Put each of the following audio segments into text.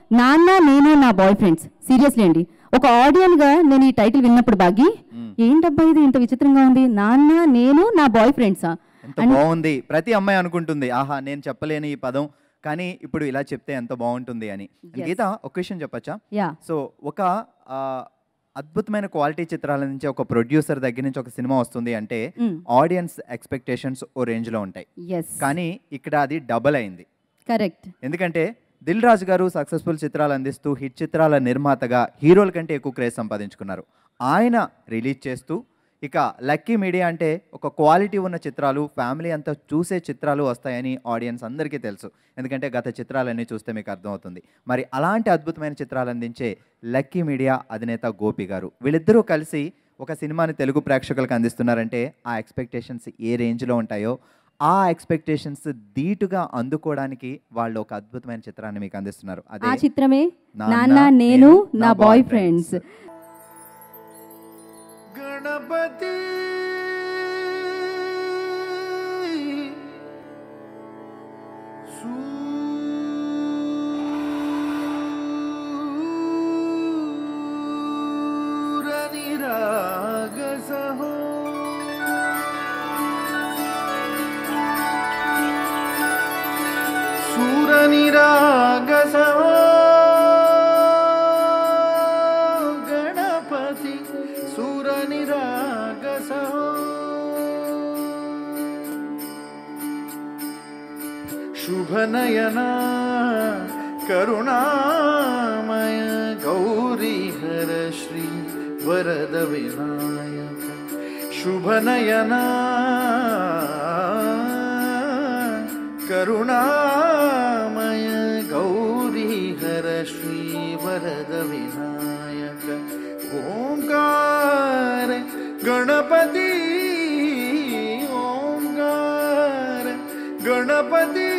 నాన్న నేను నా బాయ్ ఫ్రెండ్స్ సీరియస్లీ అండి ఒక ఆడియన్ గా నేను ఈ టైటిల్ విన్నప్పుడు బాగి ఏంటబ్బా ఇది ఇంత విచిత్రంగా ఉంది నాన్న నేను నా బాయ్ ఫ్రెండ్సా ఎంత బాగుంది ప్రతి అమ్మాయి అనుకుంటుంది ఆహా నేను చెప్పలేని ఈ పదం కానీ ఇప్పుడు ఇలా చెప్తే ఎంత బాగుంటుంది అని Yes. గీత ఒక విషయం చెప్పచ్చా యా సో ఒక ఆ, అద్భుతమైన క్వాలిటీ చిత్రాల నుంచి ఒక ప్రొడ్యూసర్ దగ్గర నుంచి ఒక సినిమా వస్తుంది అంటే ఆడియన్స్ ఎక్స్పెక్టేషన్స్ ఓ రేంజ్లో ఉంటాయి ఎస్ కానీ ఇక్కడ అది డబల్ అయింది కరెక్ట్ ఎందుకంటే దిల్ రాజు గారు సక్సెస్ఫుల్ చిత్రాలు అందిస్తూ హిట్ చిత్రాల నిర్మాతగా హీరోల కంటే ఎక్కువ క్రేజ్ సంపాదించుకున్నారు ఆయన రిలీజ్ చేస్తూ ఇక లక్కీ మీడియా అంటే ఒక క్వాలిటీ ఉన్న చిత్రాలు ఫ్యామిలీ అంతా చూసే చిత్రాలు వస్తాయని ఆడియన్స్ అందరికీ తెలుసు ఎందుకంటే గత చిత్రాలన్నీ చూస్తే మీకు అర్థమవుతుంది మరి అలాంటి అద్భుతమైన చిత్రాలు అందించే లక్కీ మీడియా అధినేత గోపి గారు వీళ్ళిద్దరూ కలిసి ఒక సినిమాని తెలుగు ప్రేక్షకులకు అందిస్తున్నారంటే ఆ ఎక్స్పెక్టేషన్స్ ఏ రేంజ్లో ఉంటాయో ఆ ఎక్స్పెక్టేషన్స్ ధీటుగా అందుకోవడానికి వాళ్ళు ఒక అద్భుతమైన చిత్రాన్ని మీకు అందిస్తున్నారు ఆ అదే చిత్రమే నాన్న, నాన్న నేను నా బాయ్ ఫ్రెండ్స్ గణపతి సూరనిరాగసహో సూరనిరాగసహో గణపతి సూరనిరాగసహో శుభనయనా కరుణామయ గౌరీహర శ్రీ వరద వినాయక శుభనయనా కరుణామయ గౌరీహర శ్రీ వరద వినాయక ఓంకార గణపతి ఓంకార గణపతి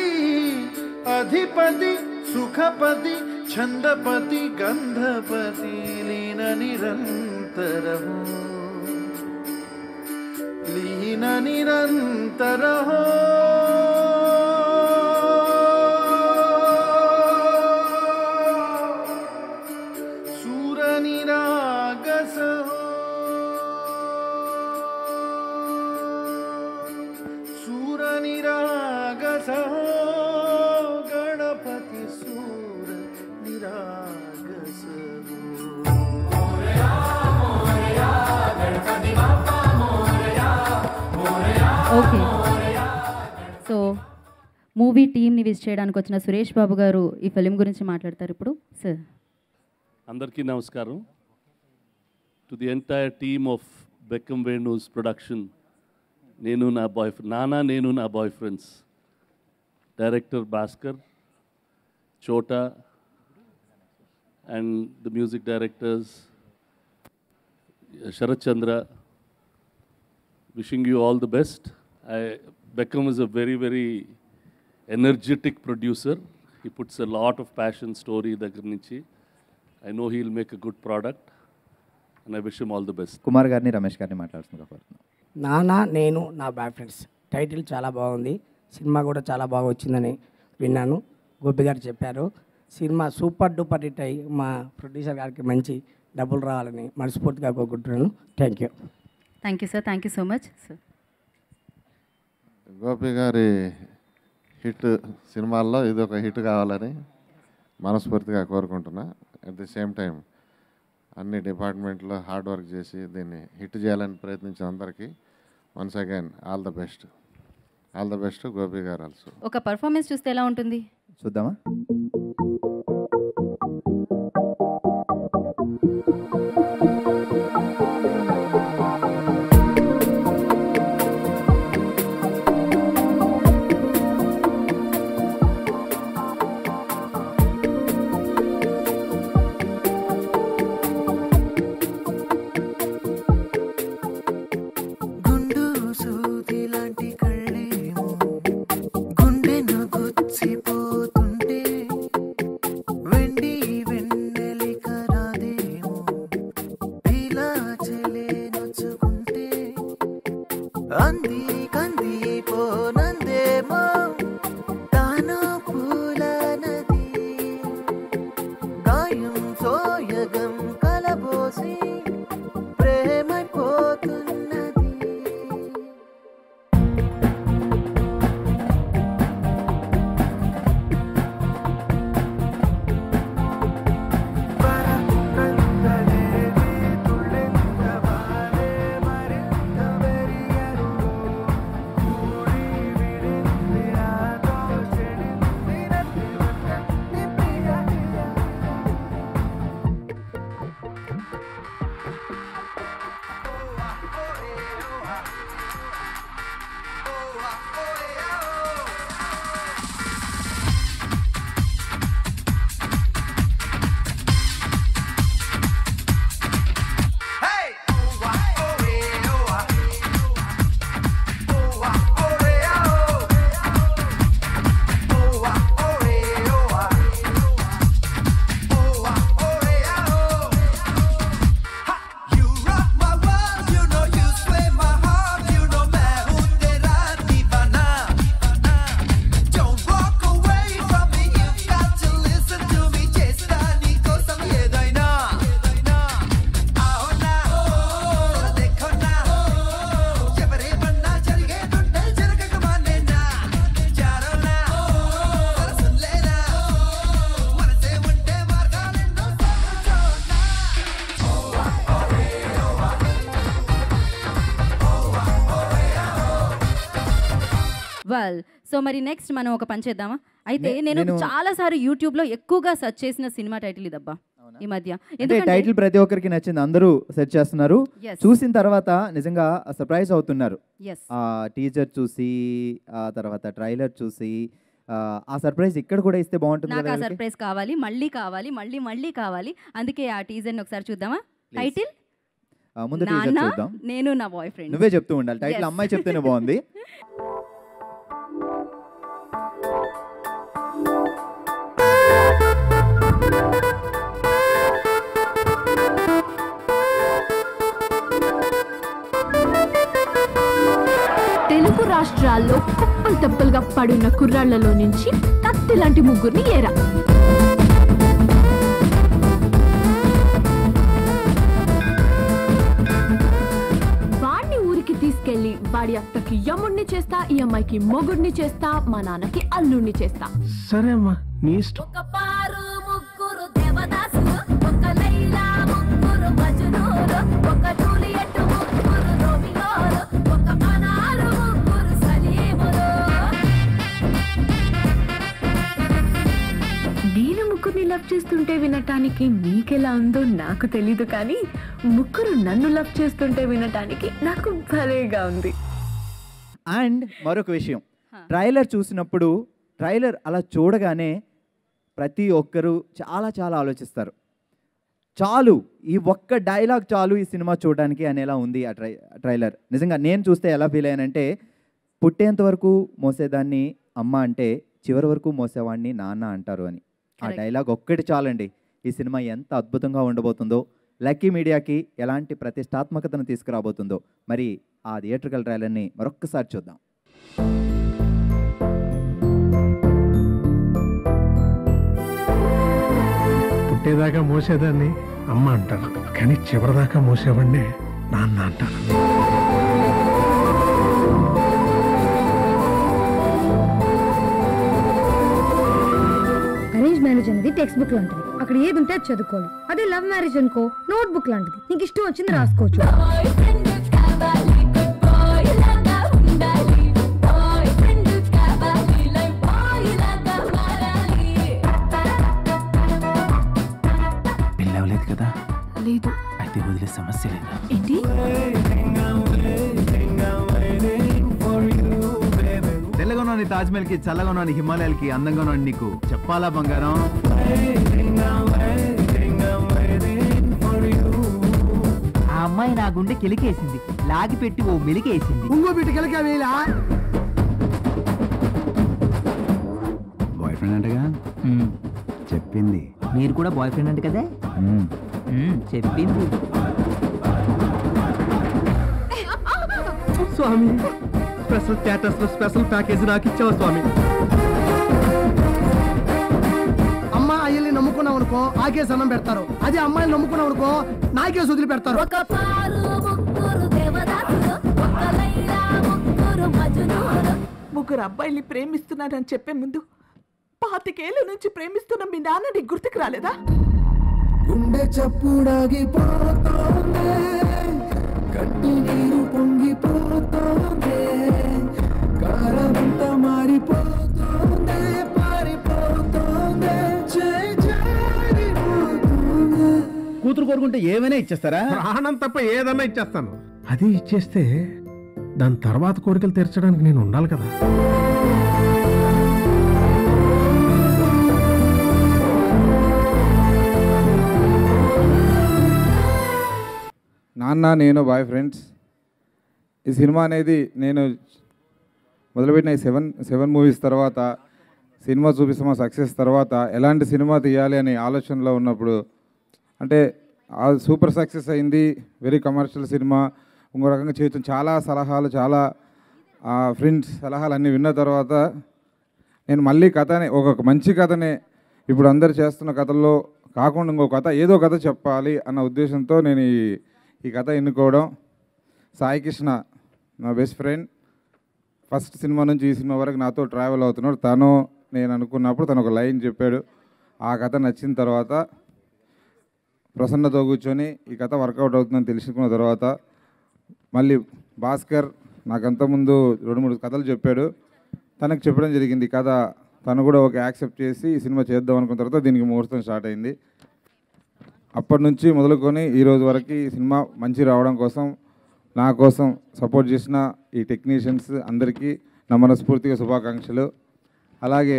అధిపతి సుఖపతి ఛందపతి గంధపతి లీన నిరంతరము లీన నిరంతరహో సూరనిరాగసహో సూరనిరాగసహో గణపతి సూర నిరాగసహో ఓకే సో మూవీ టీమ్ని విజిట్ చేయడానికి వచ్చిన సురేష్ బాబు గారు ఈ ఫిలిం గురించి మాట్లాడతారు ఇప్పుడు సార్ అందరికీ నమస్కారం to the entire team of Bekkam Venu's production నేను నా బాయ్ నానా నేను నా boy friends director Bhaskar Chota and the music directors Sharath Chandra wishing you all the best. I, Beckham is a very, very energetic producer. He puts a lot of passion, story దగ్గర నుంచి I know he'll make a good product and I wish him all the best. Kumar గారిని రమేష్ గారిని మాట్లాడుతున్నారు కోరుతున్నాను నానా నేను నా boy friends title చాలా బాగుంది సినిమా కూడా చాలా బాగా వచ్చిందని విన్నాను గోపి గారు చెప్పారు సినిమా సూపర్ డూపర్ హిట్ అయ్యి మా ప్రొడ్యూసర్ గారికి మంచి డబ్బులు రావాలని మనస్ఫూర్తిగా కోరుకుంటున్నాను thank you thank you sir thank you so much sir Gopi గారి హిట్ సినిమాల్లో ఇది ఒక హిట్ కావాలని మనస్ఫూర్తిగా కోరుకుంటున్నా అట్ ది సేమ్ టైం అన్ని డిపార్ట్మెంట్లో హార్డ్ వర్క్ చేసి దీన్ని హిట్ చేయాలని ప్రయత్నించిన అందరికీ once again all the best all the best Gopi garu also ఒక పర్ఫార్మెన్స్ చూస్తే ఎలా ఉంటుంది చూద్దామా గుండు సూది లాంటి కళ్ళేమో గుండెను గుచ్చిపోతుంటే వెండి వెన్నెలిక రాదేమో ఇలా చెలే నొచ్చుకుంటే అంది కంది పోనందేమో తాను పూల నది వెల్ సో మరి నెక్స్ట్ మనం ఒక పని చేద్దామా అయితే నే- నేను నేను- చాలా సారి యూట్యూబ్ లో ఎక్కువగా సెర్చ్ చేసిన సినిమా టైటిల్ ఇదబ్బా ఈ మధ్య అంటే ఎందుకంటే టైటిల్ ప్రతి ఒక్కరికి నచ్చింది అందరూ సెర్చ్ చేస్తున్నారు Yes. చూసిన తర్వాత నిజంగా సర్ప్రైజ్ అవుతున్నారు Yes. ఆ టీజర్ చూసి ఆ తర్వాత ట్రైలర్ చూసి ఆ, ఆ సర్ప్రైజ్ ఇక్కడ కూడా ఇస్తే బాగుంటుంది నాకు కదా ఆ వీళ్ళకి? సర్ప్రైజ్ కావాలి మళ్ళీ కావాలి మళ్ళీ మళ్ళీ కావాలి అందుకే ఆ టీజర్ ఒకసారి చూద్దామా టైటిల్ ఆ, ముందు టీజర్ నాన్న చూద్దాం నేను నా బాయ్ ఫ్రెండ్ నువ్వే చెప్తూ ఉండాలి టైటిల్ Yes. అమ్మాయి చెప్తేనే బాగుంది తెలుగు రాష్ట్రాల్లో కుప్పలు తెప్పలుగా పడున్న కుర్రాళ్లలో నుంచి కత్తి లాంటి ముగ్గురిని ఏరా వాడిని ఊరికి తీసుకెళ్లి వాడి అత్తకి యముణ్ణి చేస్తా ఈ అమ్మాయికి మొగుడిని చేస్తా మా నాన్నకి అల్లుణ్ణి చేస్తా సరే అమ్మా నీ ఇష్టం ఒక పారు ముగ్గురు దేవదాసులు ఒక లైలా ముగ్గురు మజునూరు ఒక జూలియట్ ముగ్గురు రోమియోలు ఒక అనారు ముగ్గురు సలీములు నేను ముగ్గురిని లవ్ చేస్తుంటే వినటానికి మీకెలా ఉందో నాకు తెలీదు కానీ ముగ్గురు నన్ను లవ్ చేస్తుంటే వినటానికి నాకు భలేగా ఉంది అండ్ మరొక విషయం ట్రైలర్ చూసినప్పుడు ట్రైలర్ అలా చూడగానే ప్రతి ఒక్కరూ చాలా చాలా ఆలోచిస్తారు చాలు ఈ ఒక్క డైలాగ్ చాలు ఈ సినిమా చూడడానికి అనేలా ఉంది ఆ ట్రై ట్రైలర్ నిజంగా నేను చూస్తే ఎలా ఫీల్ అయ్యానంటే పుట్టేంత వరకు మోసేదాన్ని అమ్మ అంటే చివరి వరకు మోసేవాడిని నాన్న అంటారు అని ఆ Correct. డైలాగ్ ఒక్కటి చాలండి ఈ సినిమా ఎంత అద్భుతంగా ఉండబోతుందో లక్కీ మీడియాకి ఎలాంటి ప్రతిష్టాత్మకతను తీసుకురాబోతుందో మరి ఆ థియేట్రికల్ ట్రైలర్ని మరొక్కసారి చూద్దాం పుట్టేదాకా మోసేదాన్ని అమ్మ అంటారు కానీ చివరిదాకా మోసేవాడిని నాన్న అంటారు అరేంజ్ మ్యారేజ్ అనేది టెక్స్ట్ బుక్ లాంటిది అక్కడ ఏది ఉంటే అది చదువుకోవాలి అదే లవ్ మ్యారేజ్ అనుకో నోట్ బుక్ లాంటిది నీకు ఇష్టం వచ్చింది రాసుకోవచ్చు బాయ్ ఫ్రెండ్ కావాలి గుడ్ బాయ్ లాగా ఉండాలి బాయ్ ఫ్రెండ్ కావాలి లైఫ్ బాయ్ లాగా మారాలి పెళ్ళవలేదు కదా లేదు అయితే వదిలే సమస్య లేదా ఏంటి తెల్లగా ఉన్న తాజ్మహల్కి చల్లగా ఉన్న హిమాలయాలకి అందంగా ఉన్న నీకు చెప్పాలా బంగారం ఆ అమ్మాయి నా గుండె కెలికేసింది లాగి పెట్టి ఓ మెలికేసింది ఇంకో బిడ్డకెళ్ళకి వేలా బాయ్ ఫ్రెండ్ అంటగా చెప్పింది మీరు కూడా బాయ్ ఫ్రెండ్ అంటే కదా మ్మ్. మ్మ్, చెప్పింది స్వామి స్పెషల్ స్టేటస్ లో స్పెషల్ ప్యాకేజ్ నాకు ఇచ్చావు స్వామి అమ్మ అయ్యల్ని నమ్ముకున్నాం అనుకో ఆకేసి అన్నం పెడతారు అదే అమ్మాయిని నమ్ముకున్నాం అనుకో నాకేసి వదిలి పెడతారు ఒక పారు ముగ్గురు దేవదాసులు ఒక లైలా ముగ్గురు మజునూరు ముగ్గురు అబ్బాయిల్ని ప్రేమిస్తున్నానని చెప్పే ముందు పాతికేళ్ల నుంచి ప్రేమిస్తున్న మీ నాన్న నీకు గుర్తుకు రాలేదా గుండె చప్పుడాగిపోతోంది కట్టి నీరు పొంగిపోతోంది కారమంతా మారిపోతోంది పారిపోతోంది చేయి జారిపోతోంది కూతురు కోరుకుంటే ఏమైనా ఇచ్చేస్తారా ప్రాణం తప్ప ఏదన్నా ఇచ్చేస్తాను అది ఇచ్చేస్తే దాని తర్వాత కోరికలు తీర్చడానికి నేను ఉండాలి కదా నాన్న నేను బాయ్ ఫ్రెండ్స్ ఈ సినిమా అనేది నేను మొదలుపెట్టిన ఈ సెవెన్ సెవెన్ మూవీస్ తర్వాత సినిమా చూపిస్తామా సక్సెస్ తర్వాత ఎలాంటి సినిమా తీయాలి అనే ఆలోచనలో ఉన్నప్పుడు అంటే ఆ సూపర్ సక్సెస్ అయింది వెరీ కమర్షియల్ సినిమా ఇంకో రకంగా చేయొచ్చు చాలా సలహాలు చాలా ఫ్రెండ్స్ సలహాలు అన్నీ విన్న తర్వాత నేను మళ్ళీ కథని ఒక మంచి కథనే ఇప్పుడు అందరు చేస్తున్న కథల్లో కాకుండా ఇంకో కథ ఏదో కథ చెప్పాలి అన్న ఉద్దేశంతో నేను ఈ ఈ కథ ఎన్నుకోవడం సాయి కృష్ణ నా బెస్ట్ ఫ్రెండ్ ఫస్ట్ సినిమా నుంచి ఈ సినిమా వరకు నాతో ట్రావెల్ అవుతున్నాడు తను నేను అనుకున్నప్పుడు తను ఒక లైన్ చెప్పాడు ఆ కథ నచ్చిన తర్వాత ప్రసన్నతో కూర్చొని ఈ కథ వర్కౌట్ అవుతుందని తెలుసుకున్న తర్వాత మళ్ళీ భాస్కర్ నాకంత ముందు రెండు మూడు కథలు చెప్పాడు తనకు చెప్పడం జరిగింది కథ తను కూడా ఒక యాక్సెప్ట్ చేసి ఈ సినిమా చేద్దాం అనుకున్న తర్వాత దీనికి ముహూర్తం స్టార్ట్ అయింది అప్పటి నుంచి మొదలుకొని ఈ రోజు వరకు ఈ సినిమా మంచి రావడం కోసం నా కోసం సపోర్ట్ చేసిన ఈ టెక్నీషియన్స్ అందరికీ నా మనస్ఫూర్తిగా శుభాకాంక్షలు అలాగే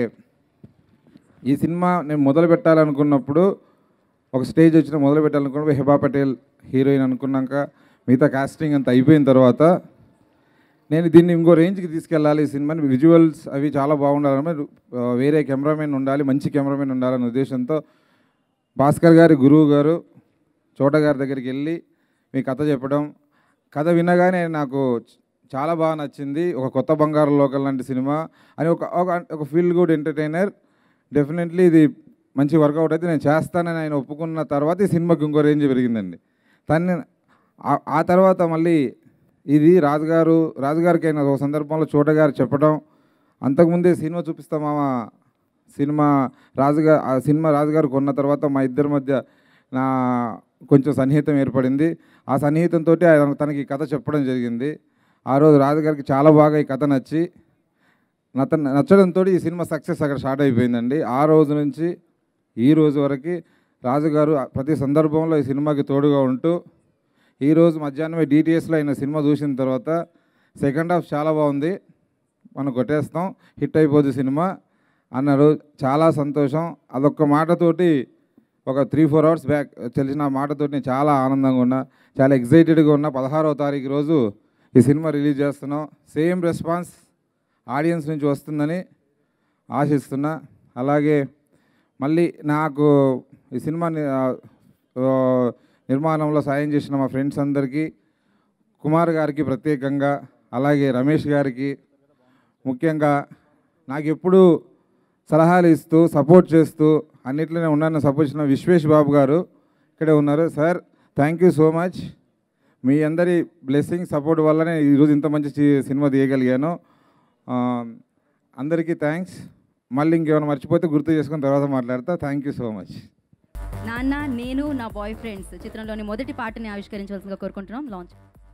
ఈ సినిమా నేను మొదలు పెట్టాలనుకున్నప్పుడు ఒక స్టేజ్ వచ్చిన మొదలు పెట్టాలనుకున్నప్పుడు హెబా పటేల్ హీరోయిన్ అనుకున్నాక మిగతా కాస్టింగ్ అంతా అయిపోయిన తర్వాత నేను దీన్ని ఇంకో రేంజ్కి తీసుకెళ్ళాలి ఈ సినిమాని విజువల్స్ అవి చాలా బాగుండాలని ఆ, వేరే కెమెరామెన్ ఉండాలి మంచి కెమెరామెన్ ఉండాలనే ఉద్దేశంతో భాస్కర్ గారి గురువు గారు చోట గారి దగ్గరికి వెళ్ళి మీ కథ చెప్పడం కథ వినగానే నాకు చ- చాలా బాగా నచ్చింది ఒక కొత్త బంగారు లోకల్ లాంటి సినిమా అని ఒక ఒక- ఒక ఫీల్ గుడ్ ఎంటర్టైనర్ డెఫినెట్లీ ఇది మంచి వర్కౌట్ అయితే నేను చేస్తానని ఆయన ఒప్పుకున్న తర్వాత ఈ సినిమాకి ఇంకో రేంజ్ పెరిగిందండి తను ఆ- ఆ తర్వాత మళ్ళీ ఇది రాజుగారు రాజుగారికి అయిన ఒక సందర్భంలో చోటగారు చెప్పడం అంతకుముందే సినిమా చూపిస్తా మామ సినిమా రాజుగారు ఆ సినిమా రాజుగారు కొన్న తర్వాత మా ఇద్దరి మధ్య నా కొంచెం సన్నిహితం ఏర్పడింది ఆ సన్నిహితంతో ఆయన తనకి ఈ కథ చెప్పడం జరిగింది ఆ రోజు రాజుగారికి చాలా బాగా ఈ కథ నచ్చి నత నచ్చడంతో ఈ సినిమా సక్సెస్ అక్కడ స్టార్ట్ అయిపోయిందండి ఆ రోజు నుంచి ఈ రోజు వరకు రాజుగారు ప్రతి సందర్భంలో ఈ సినిమాకి తోడుగా ఉంటూ ఈ రోజు మధ్యాహ్నమే డిటిఎస్లో అయిన సినిమా చూసిన తర్వాత సెకండ్ హాఫ్ చాలా బాగుంది మనం కొట్టేస్తాం హిట్ అయిపోద్ది సినిమా అన్నారు చాలా సంతోషం అదొక్క మాటతోటి ఒక త్రీ ఫోర్ అవర్స్ బ్యాక్ తెలిసిన మాటతోటి నేను చాలా ఆనందంగా ఉన్నా చాలా ఎగ్జైటెడ్గా ఉన్నా పదహారవ తారీఖు రోజు ఈ సినిమా రిలీజ్ చేస్తున్నాం సేమ్ రెస్పాన్స్ ఆడియన్స్ నుంచి వస్తుందని ఆశిస్తున్నా అలాగే మళ్ళీ నాకు ఈ సినిమా ని- ఆ, ఆ, నిర్మాణంలో సాయం చేసిన మా ఫ్రెండ్స్ అందరికీ కుమార్ గారికి ప్రత్యేకంగా అలాగే రమేష్ గారికి ముఖ్యంగా నాకు ఎప్పుడు సలహాలు ఇస్తూ సపోర్ట్ చేస్తూ అన్నిట్లోనే ఉన్నాను సపోర్ట్ చేసిన విశ్వేష్ బాబు గారు ఇక్కడే ఉన్నారు sir thank you so much మీ అందరి బ్లెస్సింగ్ సపోర్ట్ వల్లనే ఈరోజు ఇంత మంచి చి- సినిమా తీయగలిగాను ఆ, అందరికీ థ్యాంక్స్ మళ్ళీ ఇంకేమైనా మర్చిపోతే గుర్తు చేసుకున్న తర్వాత మాట్లాడతా థ్యాంక్ యూ సో మచ్ నాన్న నేను నా బాయ్ ఫ్రెండ్స్ చిత్రంలోని మొదటి పాటని ఆవిష్కరించవలసిందిగా కోరుకుంటున్నాం launch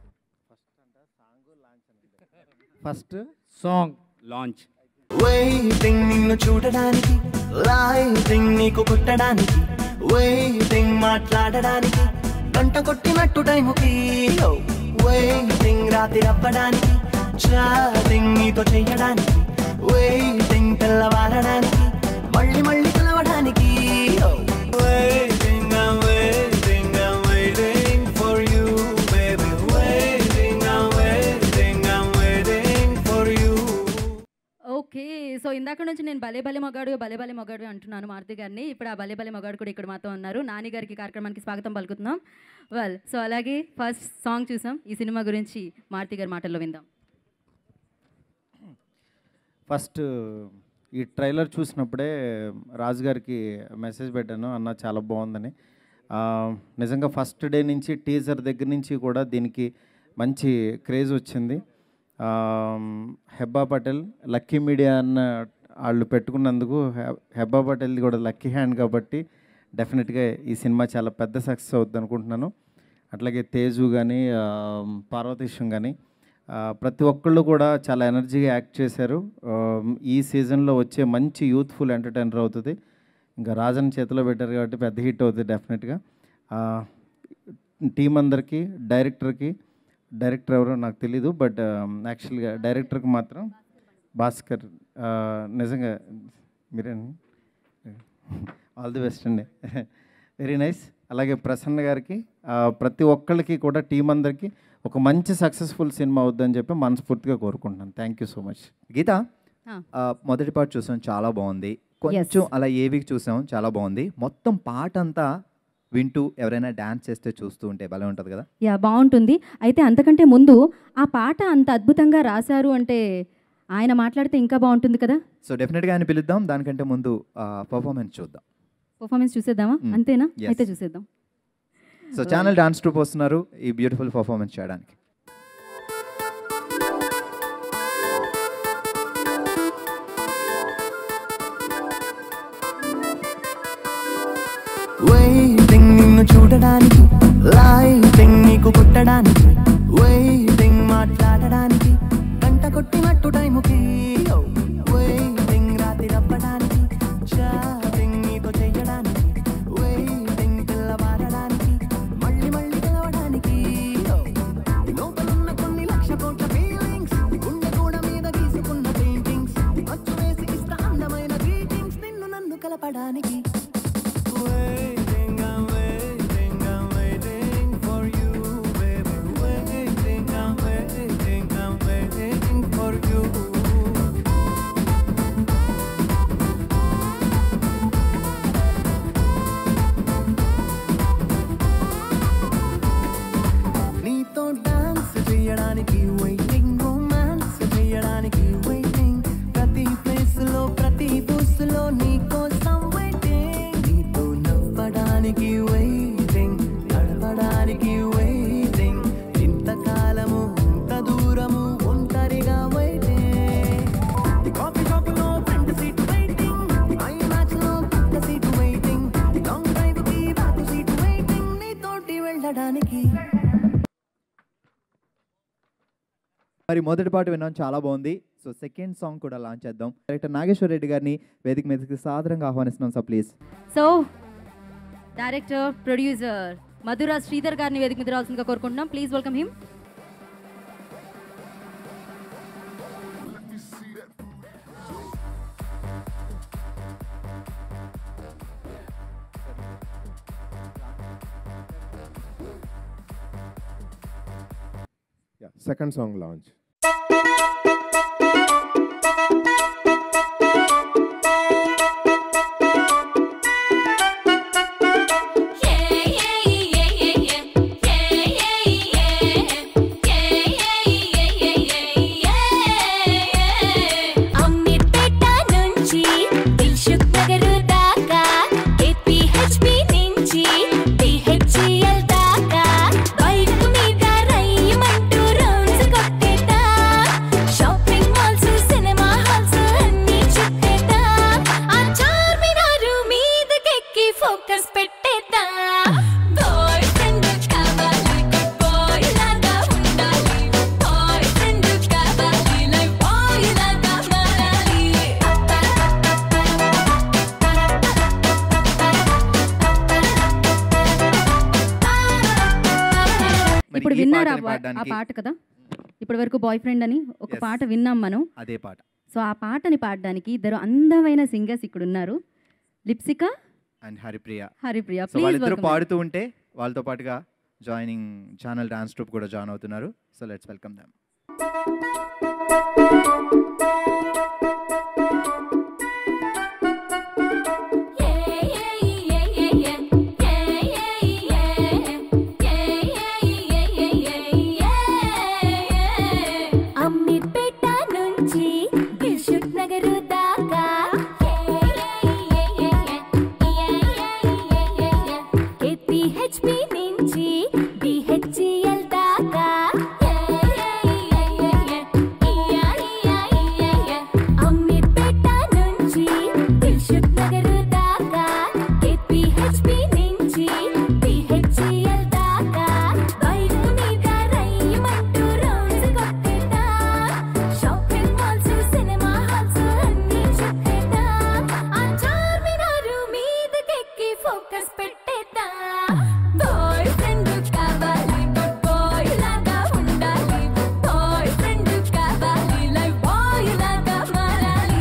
first song launch waiting నిన్ను చూడడానికి లైటింగ్ నీకు కుట్టడానికి వెయిటింగ్ మాట్లాడడానికి గంట కొట్టినట్టు టైముకి వెయిటింగ్ రాత్రి అవ్వడానికి చాటింగ్ నీతో చెయ్యడానికి వెయిటింగ్ తెల్లవారడానికి మళ్ళీ మళ్ళీ కలవడానికి Waiting, I'm waiting, I'm waiting for you, baby. Waiting, I'm waiting, I'm waiting for you. Okay so ఇందాక నుంచి నేను భలే భలే మగాడు భలే భలే మగాడు అంటున్నాను మారుతి గారిని ఇప్పుడు ఆ భలే భలే మగాడు కూడా ఇక్కడ మాతో ఉన్నారు నాని గారికి కార్యక్రమానికి స్వాగతం పలుకుతున్నాం వెల్ సో అలాగే ఫస్ట్ సాంగ్ చూసాం ఈ సినిమా గురించి మారుతి గారి మాటల్లో విందాం ఫస్ట్ ఈ ట్రైలర్ చూసినప్పుడే రాజు గారికి మెసేజ్ పెట్టాను అన్న చాలా బాగుందని ఆ, నిజంగా ఫస్ట్ డే నుంచి టీజర్ దగ్గర నుంచి కూడా దీనికి మంచి క్రేజ్ వచ్చింది ఆ, హెబ్బా పటేల్ లక్కీ మీడియా అన్న వాళ్ళు పెట్టుకున్నందుకు హె- హెబ్బా పటేల్ది కూడా లక్కీ హ్యాండ్ కాబట్టి డెఫినెట్గా ఈ సినిమా చాలా పెద్ద సక్సెస్ అవుద్ది అనుకుంటున్నాను అట్లాగే తేజు కానీ పార్వతీశం కానీ ఆ, ప్రతి ఒక్కళ్ళు కూడా చాలా ఎనర్జీగా యాక్ట్ చేశారు ఆ, ఈ సీజన్లో వచ్చే మంచి యూత్ఫుల్ ఎంటర్టైనర్ అవుతుంది ఇంకా రాజన్ చేతిలో పెట్టారు కాబట్టి పెద్ద హిట్ అవుతుంది డెఫినెట్గా టీం అందరికీ డైరెక్టర్కి డైరెక్టర్ ఎవరో నాకు తెలీదు బట్ యాక్చువల్గా డైరెక్టర్కి మాత్రం భాస్కర్ ఆ, నిజంగా మీరే ఆల్ ది బెస్ట్ అండి వెరీ నైస్ అలాగే ప్రసన్న గారికి ఆ, ప్రతి ఒక్కళ్ళకి కూడా టీం అందరికీ ఒక మంచి సక్సెస్ఫుల్ సినిమా అవుద్దని చెప్పి మనస్ఫూర్తిగా కోరుకుంటున్నాను thank you so much Geetha ఆ. ఆ, మొదటి పాట చూసాం చాలా బాగుంది కొంచెం అలా ఏవికి చూసాం చాలా బాగుంది మొత్తం పాట అంతా వింటూ ఎవరైనా డాన్స్ చేస్తే చూస్తూ ఉంటే భలే ఉంటుంది కదా యా బాగుంటుంది అయితే అంతకంటే ముందు ఆ పాట అంత అద్భుతంగా రాశారు అంటే ఆయన మాట్లాడితే ఇంకా బాగుంటుంది కదా సో డెఫినెట్గా ఆయన పిలుద్దాం దానికంటే ముందు పర్ఫార్మెన్స్ చూద్దాం పర్ఫార్మెన్స్ చూసేద్దామా Mm. అంతేనా Yes. అయితే చూసేద్దాం సో ఛానల్ డాన్స్ ట్రూప్ వస్తున్నారు ఈ బ్యూటిఫుల్ పర్ఫార్మెన్స్ చేయడానికి వెయిటింగ్ నిన్ను చూడడానికి లైటింగ్ నీకు కుట్టడానికి వెయిటింగ్ మాట్లాడడానికి గంట కొట్టినట్టు టైముకి చేయడానికి వెయిటింగ్ రొమాన్స్ చేయడానికి వెయిటింగ్ ప్రతి ప్లేస్ లో ప్రతి బూస్ లో నీ కోసం వెయిటింగ్ నీతో నవ్వడానికి వెయిటింగ్ నడవడానికి వెయిటింగ్ ఇంతకాలము ఇంత దూరము ఒంటరిగా వెయిటింగ్ కాఫీ షాప్ లో ఫ్రంట్ సీట్ వెయిటింగ్ ఐ మ్యాచ్ లో పక్క సీట్ వెయిటింగ్ లాంగ్ డ్రైవ్ కి బ్యాక్ సీట్ వెయిటింగ్ నీతోటి వెళ్ళడానికి మరి మొదటి పాట విన్నాం చాలా బాగుంది సో సెకండ్ సాంగ్ కూడా లాంచ్ చేద్దాం డైరెక్టర్ నాగేశ్వర రెడ్డి గారిని వేదిక మీదకి సాదరంగా ఆహ్వానిస్తున్నాం sir please so director producer Madhura Sridhar గారిని వేదిక మీద రావాల్సిందిగా కోరుకుంటున్నాం please welcome him Yeah, second song launch. Ameerpet నుంచి దిల్సుఖ్ నగర్ దాకా ఏపీహెచ్పి నుంచి డిహెచ్ఎల్ దాకా బైక్ మీద రైమంటూ రౌండ్స్ కొట్టేదా షాపింగ్ మాల్స్ సినిమా హాల్స్ అన్ని చుట్టేదా ఆ చార్మినారు మీదకెక్కి ఫోకస్ పెట్టేదా బాయ్ ఫ్రెండ్ కావాలి బాయ్ లాగా ఉండాలి బాయ్ ఫ్రెండ్ కావాలి లైఫ్ బాయ్ లాగా మారాలి మరి ఇప్పుడు ఈ విన్నారు ఆ పాటని పా- ఆ పాడడానికి- పాట కదా ఇప్పటి వరకు బాయ్ ఫ్రెండ్ అని ఒక Yes. పాట విన్నాం మనం అదే పాట సో ఆ పాటని పాడడానికి ఇద్దరు అందమైన సింగర్స్ ఇక్కడ ఉన్నారు Lipsika and Haripriya Haripriya so please వాళ్ళిద్దరు పాడుతూ ఉంటే వాళ్ళతో పాటుగా జాయినింగ్ ఛానల్ డాన్స్ ట్రూప్ కూడా జాయిన్ అవుతున్నారు so let's welcome them Ameerpet నుంచి దిల్సుఖ్ నగర్ దాకా కేపీహెచ్పి నుంచి డిహెచ్ఎల్ దాకా అమీర్పేట నుంచి దిల్సుఖ్ నగర్ దాకా కేపీహెచ్పి నుంచి డిహెచ్ఎల్ దాకా బైక్ మీద రైమంటూ రౌండ్స్ కొట్టేదా షాపింగ్ మాల్స్ సినిమా హాల్స్ అన్ని చుట్టేదా ఆ చార్మినారు మీదకెక్కి ఫోకస్ పెట్టేదా బాయ్ ఫ్రెండ్ కావాలి బాయ్ లాగా ఉండాలి బాయ్ ఫ్రెండ్ కావాలి లైఫ్ బాయ్ లాగా మారాలి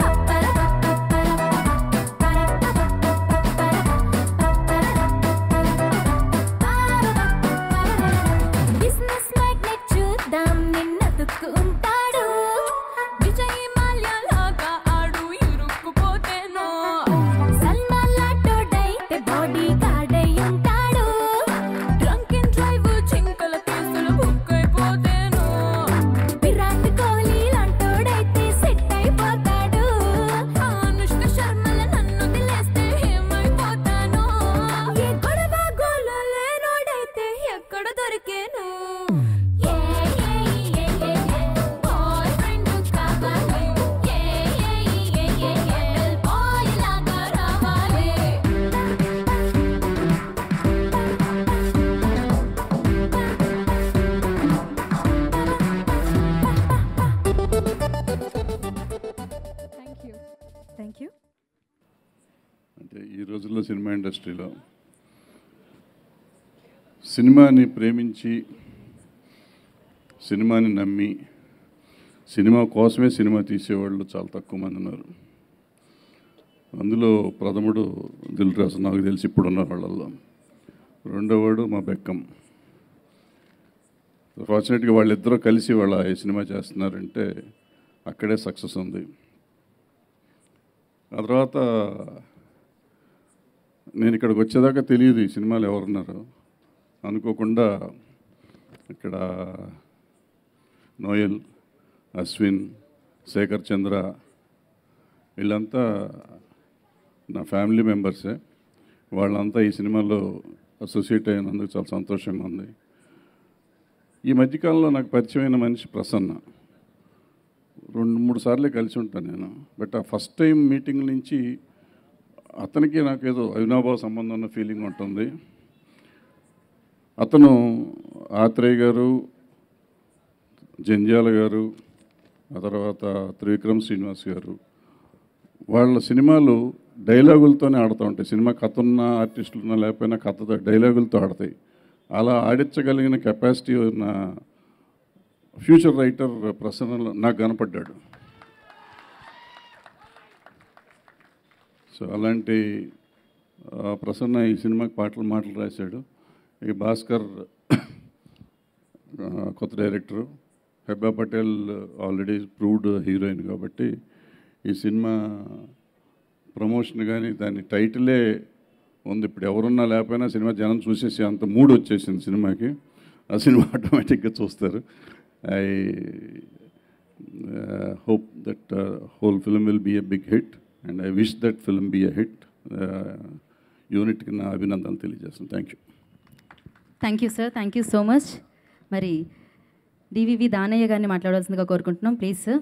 బిజినెస్ మ్యాగ్నెట్ చూద్దాం నిన్నతుక్కు ఉంటాడు విజయ్ మాల్యా లాగా ఆడు ఇరుక్కుపోతేనో సల్మాన్ లాంటోడైతే బాడీ గార్డ్ అయి ఉంటాడు డ్రంక్ అండ్ డ్రైవ్ చింకల కేసులు బుక్ అయిపోతేనో విరాట్ కోహ్లీ లాంటోడైతే సెట్ అయిపోతాడు ఆ అనుష్క శర్మల నన్ను వదిలేస్తే ఏమైపోతానో ఏ గొడవ గోల లేనోడైతే ఎక్కడ దొరికేను బాయ్ ఫ్రెండ్ కావాలి బాయ్ లాగా రావాలి థ్యాంక్ యూ థ్యాంక్ యూ అంటే ఈ రోజుల్లో సినిమా ఇండస్ట్రీలో సినిమాని ప్రేమించి సినిమాని నమ్మి సినిమా కోసమే సినిమా తీసేవాళ్ళు చాలా తక్కువ మంది ఉన్నారు అందులో ప్రథముడు దిల్ రాజు నాకు తెలిసి ఇప్పుడున్న వాళ్ళల్లో రెండోవాడు మా బెక్కం ఫార్చునేట్గా వాళ్ళిద్దరూ కలిసి వాళ్ళ ఈ సినిమా చేస్తున్నారంటే అక్కడే సక్సెస్ ఉంది ఆ తర్వాత నేను ఇక్కడికి వచ్చేదాకా తెలియదు ఈ సినిమాలు ఎవరున్నారు అనుకోకుండా ఇక్కడ నోయల్ అశ్విన్ శేఖర్ చంద్ర వీళ్ళంతా నా ఫ్యామిలీ మెంబర్సే వాళ్ళంతా ఈ సినిమాలో అసోసియేట్ అయినందుకు చాలా సంతోషంగా ఉంది ఈ మధ్యకాలంలో నాకు పరిచయమైన మనిషి ప్రసన్న రెండు మూడు సార్లే కలిసి ఉంటాను నేను బట్ ఆ ఫస్ట్ టైం మీటింగ్ నుంచి అతనికి నాకు ఏదో అవినాభావ సంబంధం ఉన్న ఫీలింగ్ ఉంటుంది అతను ఆత్రేయ గారు జంజాల గారు ఆ తర్వాత త్రివిక్రమ్ శ్రీనివాస్ గారు వాళ్ళ సినిమాలు డైలాగులతోనే ఆడుతూ ఉంటాయి సినిమా కథ ఉన్న ఆర్టిస్టులు ఉన్నా లేకపోయినా కథతో డైలాగులతో ఆడతాయి అలా ఆడించగలిగిన కెపాసిటీ ఉన్న ఫ్యూచర్ రైటర్ ప్రసన్న నాకు కనపడ్డాడు సో అలాంటి ఆ, ప్రసన్న ఈ సినిమాకి పాటలు మాటలు రాశాడు ఈ భాస్కర్ ఆ, కొత్త director Hebba Patel already proved heroine కాబట్టి ఈ సినిమా ప్రమోషన్ కానీ దాని టైటిలే ఉంది ఇప్పుడు ఎవరున్నా లేకపోయినా సినిమా జనం చూసేసి అంత మూడ్ వచ్చేసింది సినిమాకి ఆ సినిమా ఆటోమేటిక్గా చూస్తారు I hope that whole film will be a big hit and I wish that film be a hit యూనిట్కి నా అభినందనలు తెలియజేస్తాను thank you thank you sir thank you so much మరి డివివి దానయ్య గారిని మాట్లాడాల్సిందిగా కోరుకుంటున్నాం ప్లీజ్ సార్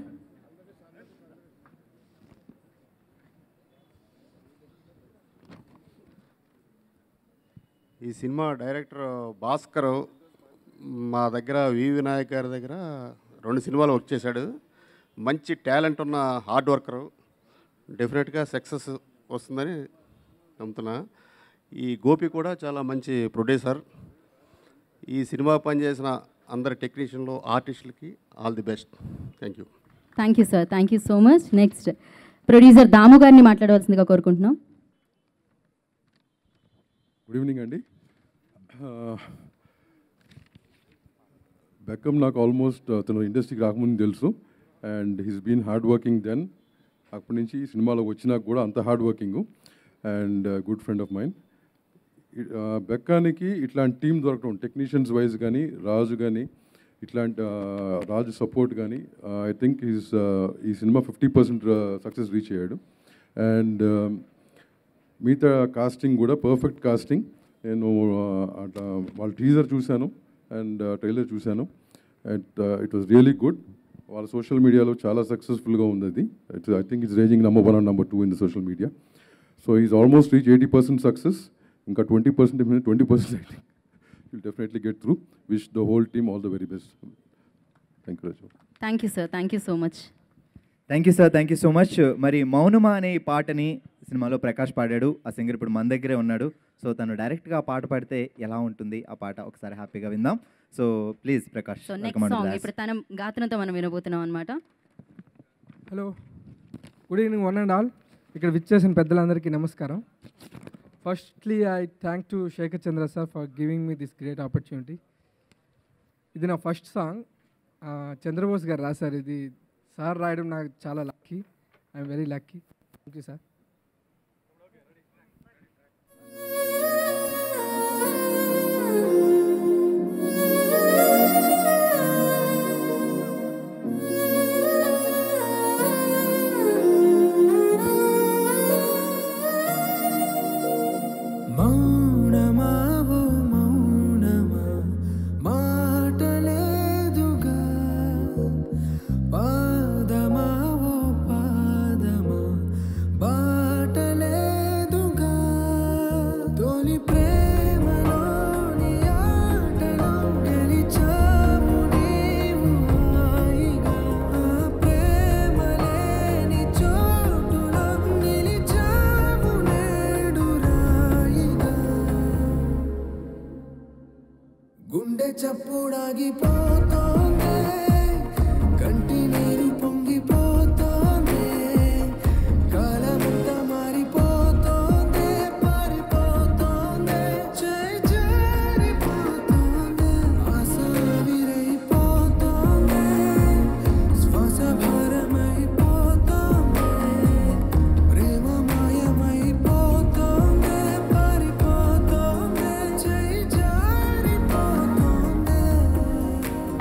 ఈ సినిమా డైరెక్టర్ భాస్కర్ మా దగ్గర వి వినాయక్ గారి దగ్గర రెండు సినిమాలు వర్క్ చేశాడు మంచి టాలెంట్ ఉన్న హార్డ్ వర్కరు డెఫినెట్గా సక్సెస్ వస్తుందని నమ్ముతున్నా ఈ గోపి కూడా చాలా మంచి ప్రొడ్యూసర్ ఈ సినిమా పనిచేసిన అందరి టెక్నీషియన్లు ఆర్టిస్టులకి all the best thank you thank you sir thank you so much next producer Damu గారిని మాట్లాడవలసిందిగా కోరుకుంటున్నాం గుడ్ ఈవినింగ్ అండి బెక్కమ్ నాకు ఆల్మోస్ట్ అతను ఇండస్ట్రీకి రాకముందు తెలుసు and he's been hard working then అప్పటి నుంచి సినిమాలో వచ్చినాక కూడా అంత hard working and good friend of mind బెక్కానికి ఇట్లాంటి టీం దొరకడం టెక్నీషియన్స్ వైజ్ కానీ రాజు కానీ ఇట్లాంటి uh, రాజు సపోర్ట్ కానీ ఐ థింక్ ఈస్ ఈ సినిమా ఫిఫ్టీ పర్సెంట్ సక్సెస్ రీచ్ అయ్యాడు అండ్ మిగతా కాస్టింగ్ కూడా పర్ఫెక్ట్ కాస్టింగ్ నేను uh, అట్లా వాళ్ళ టీజర్ చూశాను అండ్ ట్రైలర్ చూశాను and it was really good వాళ్ళ సోషల్ మీడియాలో చాలా సక్సెస్ఫుల్గా ఉంది అది it's I think it's ranging number one and number two in the social media so is almost reach eighty percent success ఇంకా twenty percent twenty percent I think will definitely get through wish the whole team all the very best thank you Raju thank you sir thank you so much thank you sir thank you so much మరి మౌనమా అనే ఈ పాటని సినిమాలో ప్రకాష్ పాడాడు ఆ singer ఇప్పుడు మన దగ్గరే ఉన్నాడు సో తను డైరెక్ట్గా ఆ పాట పాడితే ఎలా ఉంటుంది ఆ పాట ఒకసారి హ్యాపీగా విందాం so please Prakash so welcome next on to song the ఇప్పుడు తన గాత్రంతో మనం వినబోతున్నాం అనమాట hello good evening one and all ఇక్కడ విచ్చేసిన పెద్దలందరికీ నమస్కారం firstly I thank to Shekar Chandra sir for giving me this great opportunity ఇది నా ఫస్ట్ సాంగ్ చంద్రబోస్ గారు రాశారు ఇది సార్ రాయడం నాకు చాలా lucky I'm very lucky thank you sir మౌనమావు మౌనమా మాటలేదుగా పాదమావు పాదమా బాటలేదుగా తొలి ప్రేమలోని ఆటలో గెలిచావు నీవు హాయిగా ఆ ప్రేమ లేని చోటులో నిలిచావు నేడు రాయిగా గుండె చప్పుడాగిపోతోందే కంటి నీరు పొంగిపోతోందే కాలమంతా మారిపోతోందే పారిపోతోందే చేయి జారిపోతోందే ఆశ విరైపోతోందే శ్వాస భారమైపోతోందే ప్రేమ మాయమైపోతోందే పారిపోతోందే చేయి జారిపోతోందే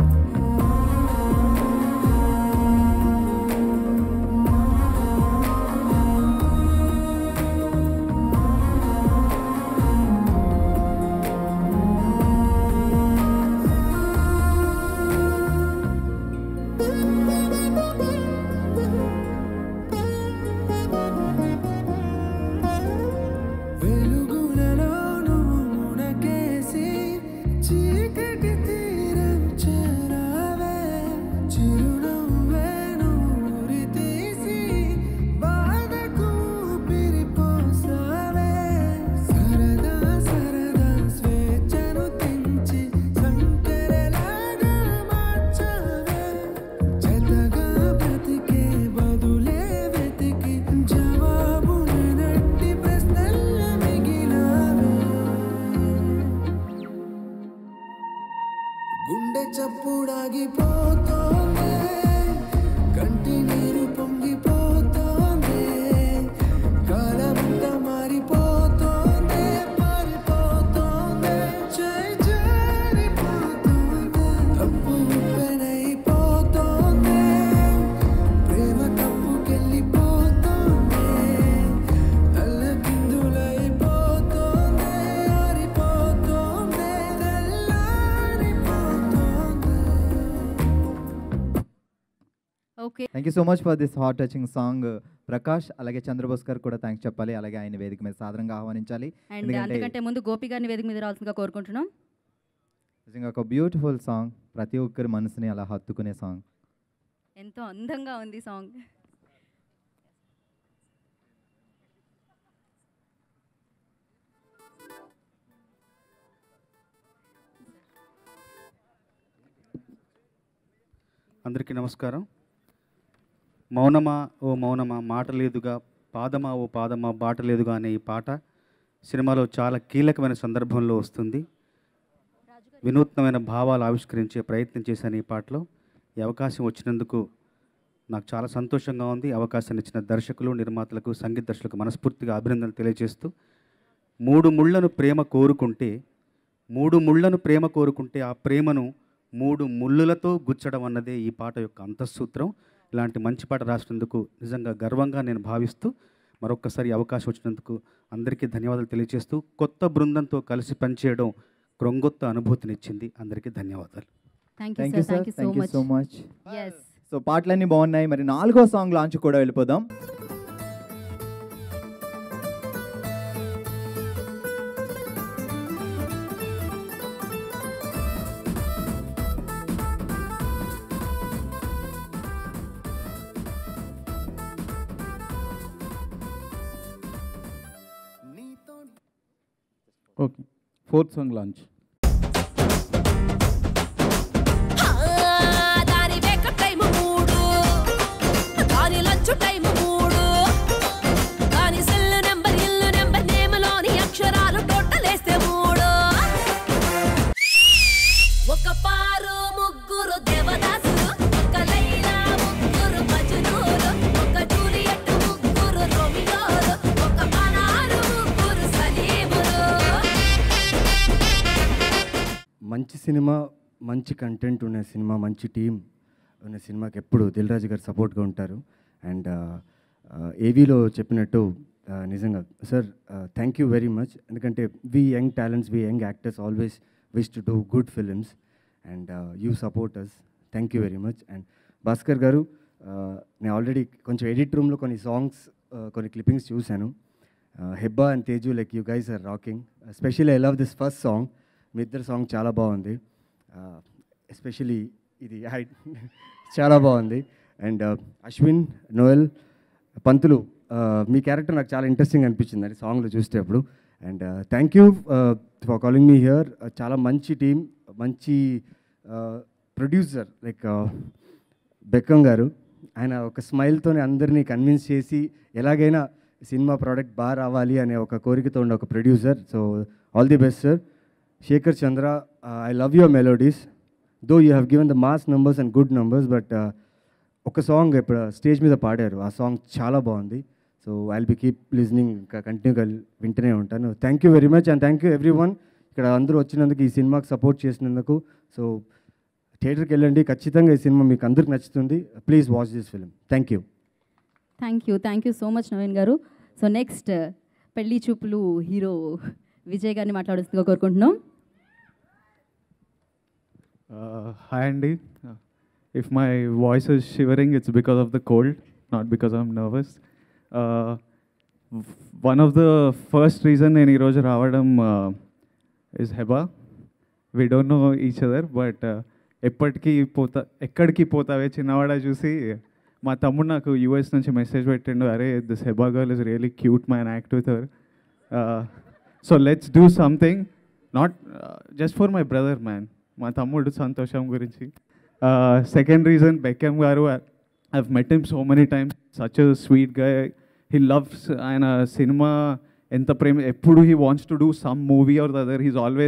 చప్పుడాగిపోతోంది కంటి నీరు పొంగిపోతోంది కాలమంతా మారిపోతోంది మారిపోతోంది చేయి జారిపోతోంది తప్పు ఉప్పెనైపోతోంది ప్రేమ తప్పుకెళ్ళిపోతోంది తల్లకిందులైపోతోంది ఆరిపోతోంది okay thank you so much for this heart touching song Prakash అలాగే చంద్రబోస్ గారు కూడా థ్యాంక్స్ చెప్పాలి అలాగే ఆయన వేదిక మీద సాధారణంగా ఆహ్వానించాలి అండ్ ఎందుకంటే అంతకంటే ముందు గోపి గారిని వేదిక మీద రావాల్సిందిగా కోరుకుంటున్నాం నిజంగా ఒక బ్యూటిఫుల్ సాంగ్ ప్రతి ఒక్కరి మనసుని అలా హత్తుకునే సాంగ్ ఎంతో అందంగా ఉంది సాంగ్ అందరికీ నమస్కారం మౌనమా ఓ మౌనమా మాట లేదుగా పాదమా ఓ పాదమా బాట లేదుగా అనే ఈ పాట సినిమాలో చాలా కీలకమైన సందర్భంలో వస్తుంది వినూత్నమైన భావాలు ఆవిష్కరించే ప్రయత్నం చేశాను ఈ పాటలో ఈ అవకాశం వచ్చినందుకు నాకు చాలా సంతోషంగా ఉంది ఈ అవకాశాన్ని ఇచ్చిన దర్శకులు నిర్మాతలకు సంగీత దర్శకులకు మనస్ఫూర్తిగా అభినందనలు తెలియజేస్తూ మూడు ముళ్ళను ప్రేమ కోరుకుంటే మూడు ముళ్ళను ప్రేమ కోరుకుంటే ఆ ప్రేమను మూడు ముళ్ళులతో గుచ్చడం అన్నదే ఈ పాట యొక్క అంతఃసూత్రం ఇలాంటి మంచి పాట రాసినందుకు నిజంగా గర్వంగా నేను భావిస్తూ మరొక్కసారి ఈ అవకాశం వచ్చినందుకు అందరికీ ధన్యవాదాలు తెలియజేస్తూ కొత్త బృందంతో కలిసి పనిచేయడం క్రొంగొత్త అనుభూతినిచ్చింది అందరికీ ధన్యవాదాలు thank thank you you sir sir thank you so thank you much so much yes so పాటలన్నీ బాగున్నాయి మరి నాలుగో సాంగ్ లాంచ్ కూడా వెళ్ళిపోదాం ఓకే ఫోర్త్ సాంగ్ లాంచ్ దాని వేక టైం మూడు దాని లంచ్ టైం మూడు దాని సెల్ నెంబర్ ఇల్లు నెంబర్ నేమలోని అక్షరాలు టోటల్ వేస్తే మూడు ఒక పారు ముగ్గురు దేవదాసులు ఒక లైలా ముగ్గురు మజునూరు ఒక జూలియట్ ముగ్గురు రోమియోలు ఒక అనారు ముగ్గురు సలీములు మంచి సినిమా మంచి కంటెంట్ ఉన్న సినిమా మంచి టీం ఉన్న సినిమాకి ఎప్పుడు దిల్ రాజు గారు సపోర్ట్గా ఉంటారు అండ్ ఏవీలో చెప్పినట్టు uh, నిజంగా sir thank you very much ఎందుకంటే we young talents we young actors always wish to do good films and you support us thank you very much and Bhaskar garu uh, నేను ఆల్రెడీ కొంచెం ఎడిట్ రూమ్లో కొన్ని songs కొన్ని clippings చూశాను Hebba and Teju like you guys are rocking specially I love this first song మీ ఇద్దరు song చాలా బాగుంది ఎస్పెషలీ ఇది హై- చాలా బాగుంది అండ్ అశ్విన్ నోయల్ పంతులు uh, మీ క్యారెక్టర్ నాకు చాలా ఇంట్రెస్టింగ్ అనిపించింది అండి సాంగ్లో చూసేటప్పుడు and thank you for calling me here చాలా మంచి టీం మంచి ప్రొడ్యూసర్ లైక్ బెక్కం గారు ఆయన ఒక స్మైల్తోనే అందరినీ కన్విన్స్ చేసి ఎలాగైనా సినిమా ప్రోడక్ట్ బాగా రావాలి అనే ఒక కోరికతో ఉండే ఒక producer so all the best sir Shekar Chandra I love your melodies tho you have given the mass numbers and good numbers but ఒక సాంగ్ ఇప్పుడు స్టేజ్ మీద పాడారు ఆ సాంగ్ చాలా బాగుంది so I be keep listening ఇంకా కంటిన్యూగా వింటూనే ఉంటాను thank you very much and thank you everyone ఇక్కడ అందరూ వచ్చినందుకు ఈ సినిమాకి సపోర్ట్ చేసినందుకు సో థియేటర్కి వెళ్ళండి ఖచ్చితంగా ఈ సినిమా మీకు అందరికి నచ్చుతుంది please watch this film thank you thank you thank you so much Naveen garu so next పెళ్లి చూపులు హీరో విజయ్ గారిని మాట్లాడుతుందిగా కోరుకుంటున్నాం Uh, hi Andy. Uh, if my voice is shivering, it's because of the cold, not because I'm nervous. Uh, v- one of the first reason నేను ఈరోజు రావడం is Heba we don't know each other but ఎప్పటికీ పోతా ఎక్కడికి పోతావే చిన్నవాడ చూసి మా తమ్ముడు నాకు యూఎస్ నుంచి మెసేజ్ పెట్టిండు అరే this Heba girl is really cute man act with her so let's do something not just for my brother man మా తమ్ముడు సంతోషం గురించి second reason Bekkam garu I've met him so many times such sweet గా he loves ఆయన సినిమా ఎంత ప్రేమ ఎప్పుడు he wants to do some movie or the other he's always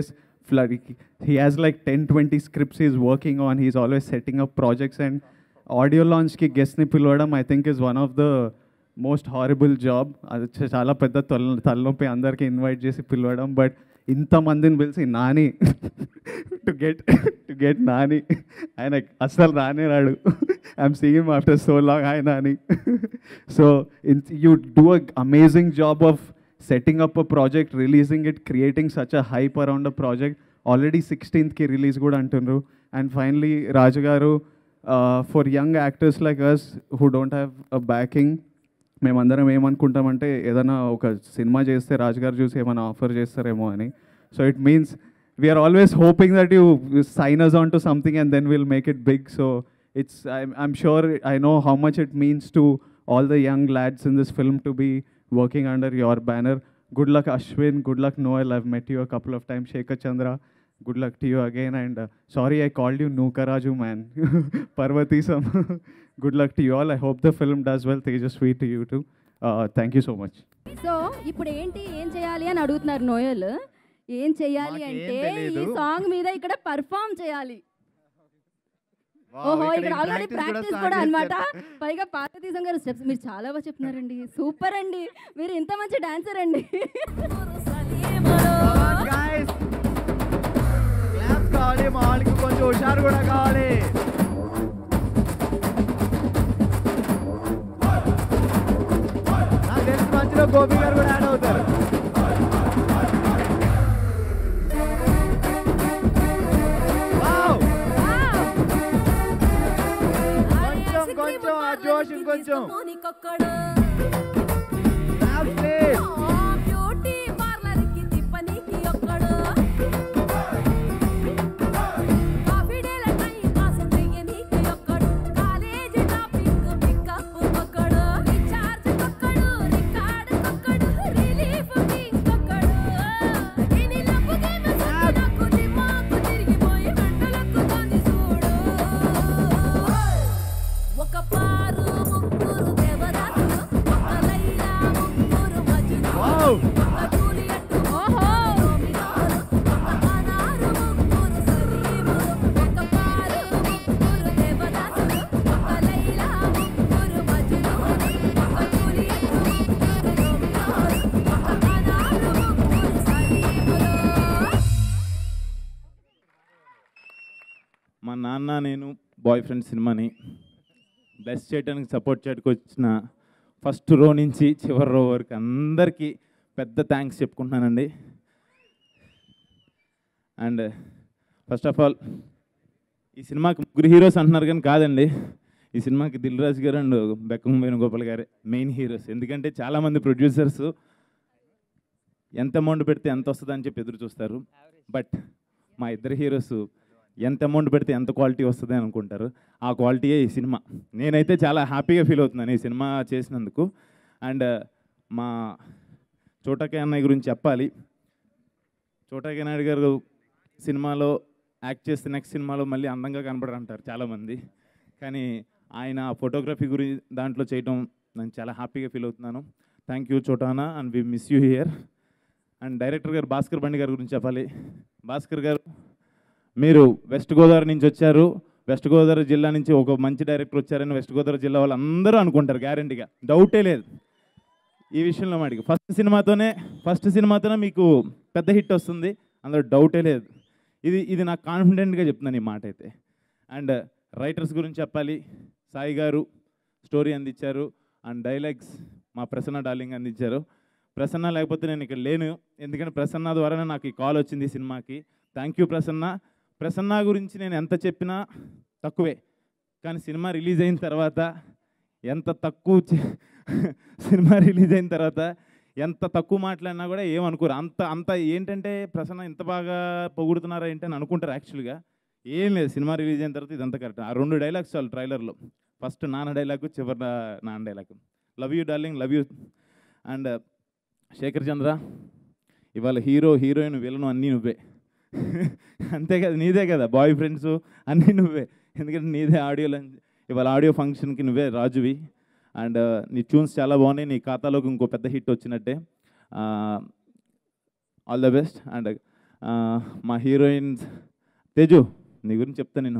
flood. He has like 10, 20 scripts he's working on. He's always setting up projects and audio launch ki guest ni పిలవడం I think is one of the most horrible job. అది చ- చాలా పెద్ద తల తలనొప్పి అందరికీ invite చేసి పిలవడం బట్ ఇంతమందిని పిలిచి Nani to get to get Nani ఆయన అస్సలు రానే రాడు I'm seeing after so long hi Nani so you do a amazing job of setting up a project, releasing it, creating such a hype around a project. Already 16th ki release కూడా అంటుండ్రు and finally Raj garu uh, for young actors like us who don't have a backing మేమందరం ఏమనుకుంటామంటే ఏదైనా ఒక cinema చేస్తే రాజు గారు చూసి ఏమైనా ఆఫర్ చేస్తారేమో అని so it means we're always hoping that you sign us on to something and then will make it big so it's I'm sure I know how much it means to all the young lads in this film to be working under your banner. Good luck, Ashwin. Good luck, Noel. I've met you a couple of times. Shekhar Chandra. Good luck to you again. And uh, sorry, I called you Nukaraju, man. Parvatisam. Good luck to you all. I hope the film does well. Tejasvi to you too. Uh, thank you so much. So ఇప్పుడు ఏంటి ఏం చేయాలి అని అడుగుతున్నారు Noel ఏం చేయాలి మాకేం అంటే ఈ తెలీదు. సాంగ్ మీద ఇక్కడ పర్ఫామ్ చేయాలి Wow, ఓహో ఇక్కడ ఇక్కడ ఆల్రెడీ practice కూడా ప్రాక్టీస్ start కూడా అన్నమాట చేశారు. పైగా పార్వతీశం గారు స్టెప్స్ మీరు చాలా బాగా చెప్తున్నారండి సూపర్ అండి మీరు ఇంత మంచి డాన్సర్ అండి క్లాప్స్ కావాలి మా వాళ్ళకి కొంచెం హుషారు కూడా కావాలి నాకు తెలిసి మధ్యలో గోపి గారు కూడా యాడ్ అవుతారు Wow! కొంచెం కొంచెం ఆ జోష్ ఇంకొంచెం Claps, please. ఒక పారు ముగ్గురు దేవదాసులు ఒక లైలా ముగ్గురు మజులు ఒక జూలియట్ ఓహో ఒక అనారు ముగ్గురు సలీములు ఒక పారు ముగ్గురు దేవదాసులు ఒక లైలా ముగ్గురు మజులు ఒక జూలియట్ ముగ్గురు రోమియోలు ఒక అనారు ముగ్గురు సలీములు మా నాన్న నేను బాయ్ ఫ్రెండ్ సినిమాని బ్లెస్ చేయడానికి సపోర్ట్ చేయడానికి వచ్చిన ఫస్ట్ రో నుంచి చివరి రో వరకు అందరికీ పెద్ద థ్యాంక్స్ చెప్పుకుంటున్నానండి అండ్ ఫస్ట్ ఆఫ్ ఆల్ ఈ సినిమాకి ముగ్గురు హీరోస్ అంటున్నారు కానీ కాదండి ఈ సినిమాకి దిల్ రాజు గారు అండ్ బెక్కం వేణుగోపాల్ గారే మెయిన్ హీరోస్ ఎందుకంటే చాలామంది ప్రొడ్యూసర్స్ ఎంత అమౌంట్ పెడితే ఎంత వస్తుంది అని చెప్పి ఎదురు చూస్తారు బట్ మా ఇద్దరు హీరోస్ ఎంత అమౌంట్ పెడితే ఎంత క్వాలిటీ వస్తుంది అని అనుకుంటారు ఆ క్వాలిటీయే ఈ సినిమా నేనైతే చాలా హ్యాపీగా ఫీల్ అవుతున్నాను ఈ సినిమా చేసినందుకు అండ్ మా చోటకే అన్నయ్య గురించి చెప్పాలి చోటకే నాయుడు గారు సినిమాలో యాక్ట్ చేస్తే నెక్స్ట్ సినిమాలో మళ్ళీ అందంగా కనపడరు అంటారు చాలామంది కానీ ఆయన ఫోటోగ్రఫీ గురించి దాంట్లో చేయటం నేను చాలా హ్యాపీగా ఫీల్ అవుతున్నాను థ్యాంక్ యూ చోటానా and we miss you here and director garu Bhaskar బండి గారి గురించి చెప్పాలి భాస్కర్ గారు మీరు వెస్ట్ గోదావరి నుంచి వచ్చారు వెస్ట్ గోదావరి జిల్లా నుంచి ఒక మంచి డైరెక్టర్ వచ్చారని వెస్ట్ గోదావరి జిల్లా వాళ్ళు అందరూ అనుకుంటారు గ్యారంటీగా డౌటే లేదు ఈ విషయంలో మాటికి ఫస్ట్ సినిమాతోనే ఫస్ట్ సినిమాతోనే మీకు పెద్ద హిట్ వస్తుంది అందులో డౌటే లేదు ఇది ఇది నాకు కాన్ఫిడెంట్గా చెప్తున్నాను ఈ మాట అయితే అండ్ రైటర్స్ గురించి చెప్పాలి సాయి గారు స్టోరీ అందించారు అండ్ డైలాగ్స్ మా ప్రసన్న డార్లింగ్ అందించారు ప్రసన్న లేకపోతే నేను ఇక్కడ లేను ఎందుకంటే ప్రసన్న ద్వారానే నాకు ఈ కాల్ వచ్చింది ఈ సినిమాకి థ్యాంక్ యూ ప్రసన్న ప్రసన్న గురించి నేను ఎంత చెప్పినా తక్కువే కానీ సినిమా రిలీజ్ అయిన తర్వాత ఎంత తక్కువ చే- సినిమా రిలీజ్ అయిన తర్వాత ఎంత తక్కువ మాట్లాడినా కూడా ఏమనుకోరు అంత అంత ఏంటంటే ప్రసన్న ఇంత బాగా పొగుడుతున్నారా ఏంటి అని అనుకుంటారు యాక్చువల్గా ఏం లేదు సినిమా రిలీజ్ అయిన తర్వాత ఇదంతా కరెక్ట్ ఆ రెండు డైలాగ్స్ చాలు ట్రైలర్లో ఫస్ట్ నాన్న డైలాగ్ చివరి నాన్న dialogue love you darling love you and Shekar Chandra ఇవాళ హీరో హీరోయిన్ విలను అన్నీ నువ్వే అంతే కదా నీదే కదా బాయ్ ఫ్రెండ్స్ అన్నీ నువ్వే ఎందుకంటే నీదే ఆడియో ఇవాళ ఆడియో ఫంక్షన్కి నువ్వే రాజువి అండ్ నీ ట్యూన్స్ చాలా బాగున్నాయి నీ ఖాతాలోకి ఇంకో పెద్ద హిట్ వచ్చినట్టే ఆల్ ద బెస్ట్ అండ్ ఆ, మా హీరోయిన్స్ తేజు నీ గురించి చెప్తా నేను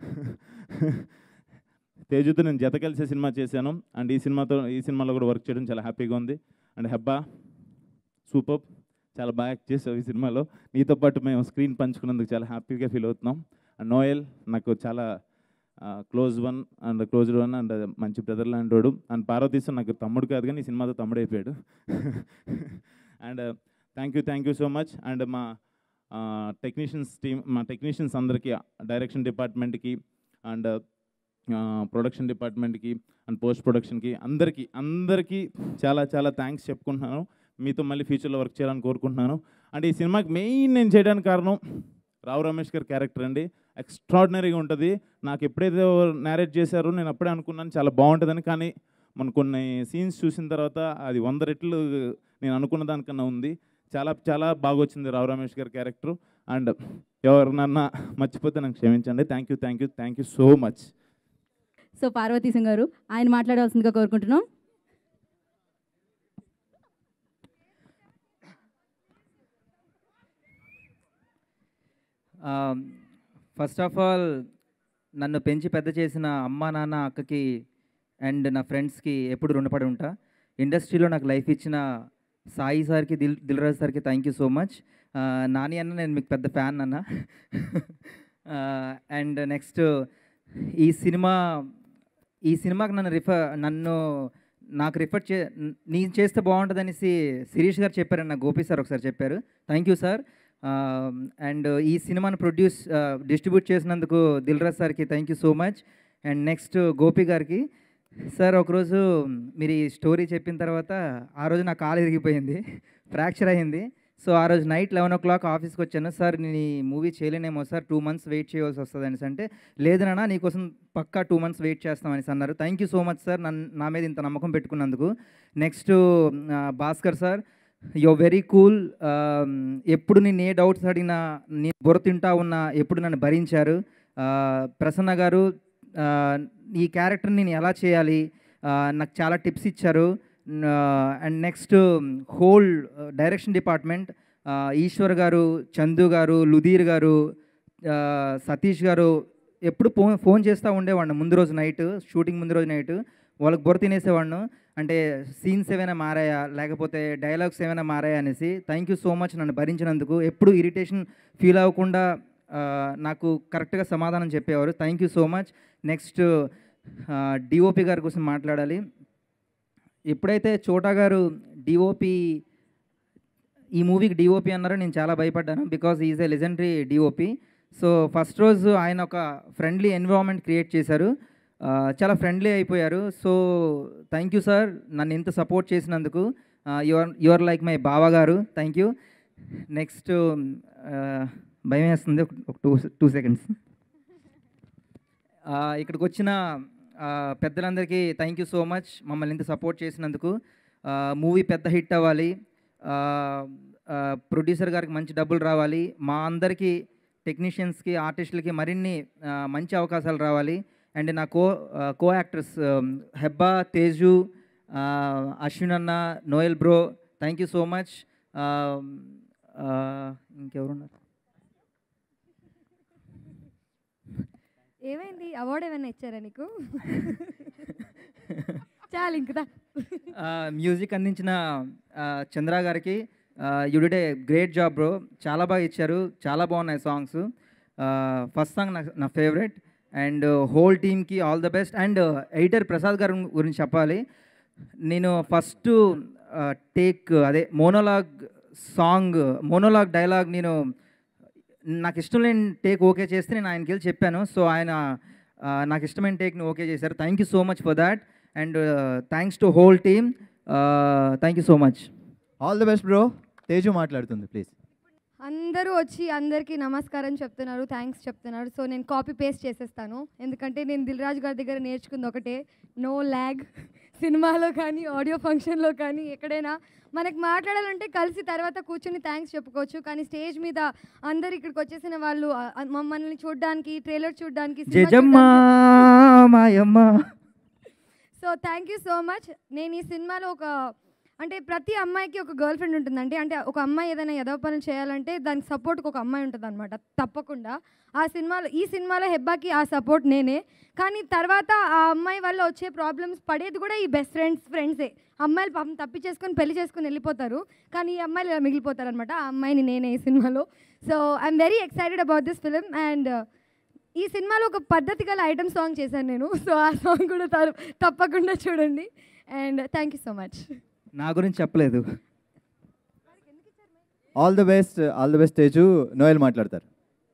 తేజుతో నేను జత కలిసే సినిమా చేశాను అండ్ ఈ సినిమాతో ఈ సినిమాలో కూడా వర్క్ చేయడం చాలా హ్యాపీగా ఉంది అండ్ హెబ్బా సూపర్ చాలా బాగా యాక్ట్ చేసావు ఈ సినిమాలో నీతో పాటు మేము స్క్రీన్ పంచుకున్నందుకు చాలా హ్యాపీగా ఫీల్ అవుతున్నాం అండ్ నోయల్ నాకు చాలా close one and closed one and మంచి బ్రదర్ లాంటి వాడు అండ్ పార్వతీశం నాకు తమ్ముడు కాదు కానీ ఈ సినిమాతో తమ్ముడు అయిపోయాడు and thank you thank you so much and మా టెక్నీషియన్స్ టీమ్ మా టెక్నీషియన్స్ అందరికీ డైరెక్షన్ డిపార్ట్మెంట్కి అండ్ ప్రొడక్షన్ డిపార్ట్మెంట్కి అండ్ పోస్ట్ ప్రొడక్షన్కి అందరికీ అందరికీ చాలా చాలా థ్యాంక్స్ చెప్పుకుంటున్నాను మీతో మళ్ళీ ఫ్యూచర్లో వర్క్ చేయాలని కోరుకుంటున్నాను అండ్ ఈ సినిమాకి మెయిన్ నేను చేయడానికి కారణం రావు రమేష్ గారి క్యారెక్టర్ అండి ఎక్స్ట్రాడినరీగా ఉంటుంది నాకు ఎప్పుడైతే నేరేట్ చేశారో నేను అప్పుడే అనుకున్నాను చాలా బాగుంటుందని కానీ మన కొన్ని సీన్స్ చూసిన తర్వాత అది వంద రెట్లు నేను అనుకున్న దానికన్నా ఉంది చాలా చాలా బాగా వచ్చింది రావు రమేష్ గారి క్యారెక్టర్ అండ్ ఎవరినన్నా మర్చిపోతే నాకు క్షమించండి thank you thank you thank you so much so Parvateesam garu ఆయన మాట్లాడవలసిందిగా కోరుకుంటున్నాం ఫస్ట్ ఆఫ్ ఆల్ నన్ను పెంచి పెద్ద చేసిన అమ్మ నాన్న అక్కకి అండ్ నా ఫ్రెండ్స్కి ఎప్పుడు రుణపడి ఉంటా ఇండస్ట్రీలో నాకు లైఫ్ ఇచ్చిన సాయి సార్కి దిల్ దిల్రాజ్ సార్కి thank you so much Nani అన్న నేను మీకు పెద్ద ఫ్యాన్ అన్న అండ్ నెక్స్ట్ ఈ సినిమా ఈ సినిమాకి నన్ను రిఫర్ నన్ను నాకు రిఫర్ చే నేను చేస్తే బాగుంటుంది అనేసి శిరీష్ గారు చెప్పారని నా గోపి సార్ ఒకసారి చెప్పారు థ్యాంక్ యూ సార్ అండ్ ఈ సినిమాను ప్రొడ్యూస్ డిస్ట్రిబ్యూట్ చేసినందుకు దిల్రాజ్ సార్కి thank you so much and next Gopi గారికి సార్ ఒకరోజు మీరు ఈ స్టోరీ చెప్పిన తర్వాత ఆ రోజు నా కాలు ఇరిగిపోయింది ఫ్రాక్చర్ అయింది సో ఆ రోజు నైట్ లెవెన్ ఓ క్లాక్ ఆఫీస్కి వచ్చాను సార్ నేను ఈ మూవీ చేయలేనేమో సార్ టూ మంత్స్ వెయిట్ చేయవలసి వస్తుంది అనేసి అంటే లేదు నాన్న నీకోసం పక్కా టూ మంత్స్ వెయిట్ చేస్తాం అనేసి అన్నారు thank you so much sir నన్ను నా మీద ఇంత నమ్మకం పెట్టుకున్నందుకు next Bhaskar sir yo very cool ఎప్పుడు నేను ఏ డౌట్స్ అడిగినా నేను బుర్ర తింటా ఉన్నా ఎప్పుడు నన్ను భరించారు ఆ, ప్రసన్న గారు ఆ, ఈ క్యారెక్టర్ని నేను ఎలా చేయాలి ఆ, నాకు చాలా టిప్స్ ఇచ్చారు and next whole direction department Eshwar garu Chandu గారు లుధీర్ గారు ఆ, సతీష్ గారు ఎప్పుడు ఫోన్ ఫోన్ చేస్తూ ఉండేవాడిని ముందు రోజు నైట్ షూటింగ్ ముందు రోజు నైట్ వాళ్ళకి బుర్ర తినేసేవాడిను అంటే సీన్స్ ఏమైనా మారాయా లేకపోతే డైలాగ్స్ ఏమైనా మారాయా అనేసి థ్యాంక్ యూ సో మచ్ నన్ను భరించినందుకు ఎప్పుడు ఇరిటేషన్ ఫీల్ అవ్వకుండా ఆ, నాకు కరెక్ట్గా సమాధానం చెప్పేవారు thank you so much next DOP గారి కోసం మాట్లాడాలి ఎప్పుడైతే చోటా గారు డిఓపి ఈ మూవీకి డిఓపి అన్నారో నేను చాలా భయపడ్డాను because is a legendary DOP so first రోజు ఆయన ఒక ఫ్రెండ్లీ ఎన్విరాన్మెంట్ క్రియేట్ చేశారు ఆ, చాలా ఫ్రెండ్లీ అయిపోయారు సో థ్యాంక్ యూ సార్ నన్ను ఇంత సపోర్ట్ చేసినందుకు యువర్ యువర్ లైక్ మై బావ గారు థ్యాంక్ యూ నెక్స్ట్ భయం వేస్తుంది ఒక- ఒక టూ టూ సెకండ్స్ ఇక్కడికి వచ్చిన ఆ, పెద్దలందరికీ థ్యాంక్ యూ సో మచ్ మమ్మల్ని ఇంత సపోర్ట్ చేసినందుకు మూవీ పెద్ద హిట్ అవ్వాలి ప్రొడ్యూసర్ గారికి మంచి డబ్బులు రావాలి మా అందరికీ టెక్నీషియన్స్కి ఆర్టిస్టులకి మరిన్ని ఆ, మంచి అవకాశాలు రావాలి అండ్ నా co co actors Hebba Teju ఆ, అశ్విన్ అన్న Noel bro thank you so much ఇంకెవరున్నారు ఏమైంది అవార్డు ఏమైనా ఇచ్చారా నీకు చాలు ఇంకదా ఆ, మ్యూజిక్ అందించిన ఆ, చంద్ర గారికి you did a great job bro చాలా బాగా ఇచ్చారు చాలా బాగున్నాయి సాంగ్స్ ఫస్ట్ సాంగ్ నా నా ఫేవరెట్ అండ్ హోల్ టీమ్కి all the best and editor Prasad గారి గురించి చెప్పాలి నేను ఫస్ట్ టేక్ అదే మోనోలాగ్ సాంగ్ మోనోలాగ్ డైలాగ్ నేను నాకు ఇష్టం లేని టేక్ ఓకే చేస్తే నేను ఆయనకి వెళ్ళి చెప్పాను సో ఆయన ఆ, నాకు ఇష్టమైన టేక్ని ఓకే చేశారు thank you so much for that and thanks to whole team thank you so much all the best bro Teju మాట్లాడుతుంది ప్లీజ్ అందరూ వచ్చి అందరికీ నమస్కారం చెప్తున్నారు థ్యాంక్స్ చెప్తున్నారు సో నేను కాపీ పేస్ట్ చేసేస్తాను ఎందుకంటే నేను దిల్ రాజు గారి దగ్గర నేర్చుకుంది ఒకటే నో ల్యాగ్ సినిమాలో కానీ ఆడియో ఫంక్షన్లో కానీ ఎక్కడైనా మనకు మాట్లాడాలంటే కలిసి తర్వాత కూర్చుని థ్యాంక్స్ చెప్పుకోవచ్చు కానీ స్టేజ్ మీద అందరు ఇక్కడికి వచ్చేసిన వాళ్ళు ఆ, ఆ, మమ్మల్ని చూడడానికి ట్రైలర్ చూడడానికి సినిమా జజమ్మ మాయమ్మ so thank you so much నేను ఈ సినిమాలో ఒక అంటే ప్రతి అమ్మాయికి ఒక గర్ల్ ఫ్రెండ్ ఉంటుందండి అంటే ఒక అమ్మాయి ఏదైనా ఎదవ పనులు చేయాలంటే దానికి సపోర్ట్కి ఒక అమ్మాయి ఉంటుంది అనమాట తప్పకుండా ఆ సినిమాలో ఈ సినిమాలో హెబ్బాకి ఆ సపోర్ట్ నేనే కానీ తర్వాత ఆ అమ్మాయి వల్ల వచ్చే ప్రాబ్లమ్స్ పడేది కూడా ఈ బెస్ట్ ఫ్రెండ్స్ ఫ్రెండ్సే అమ్మాయిలు పాపం తప్పి చేసుకొని పెళ్లి చేసుకొని వెళ్ళిపోతారు కానీ ఈ అమ్మాయిలు ఇలా మిగిలిపోతారు అనమాట ఆ అమ్మాయిని నేనే ఈ సినిమాలో so I'm very excited about this film and ఈ సినిమాలో ఒక పద్ధతి గల ఐటమ్ సాంగ్ చేశాను నేను సో ఆ సాంగ్ కూడా త- తప్పకుండా చూడండి and thank you so much నా గురించి చెప్పలేదు all the best all the best Teju Noel మాట్లాడతారు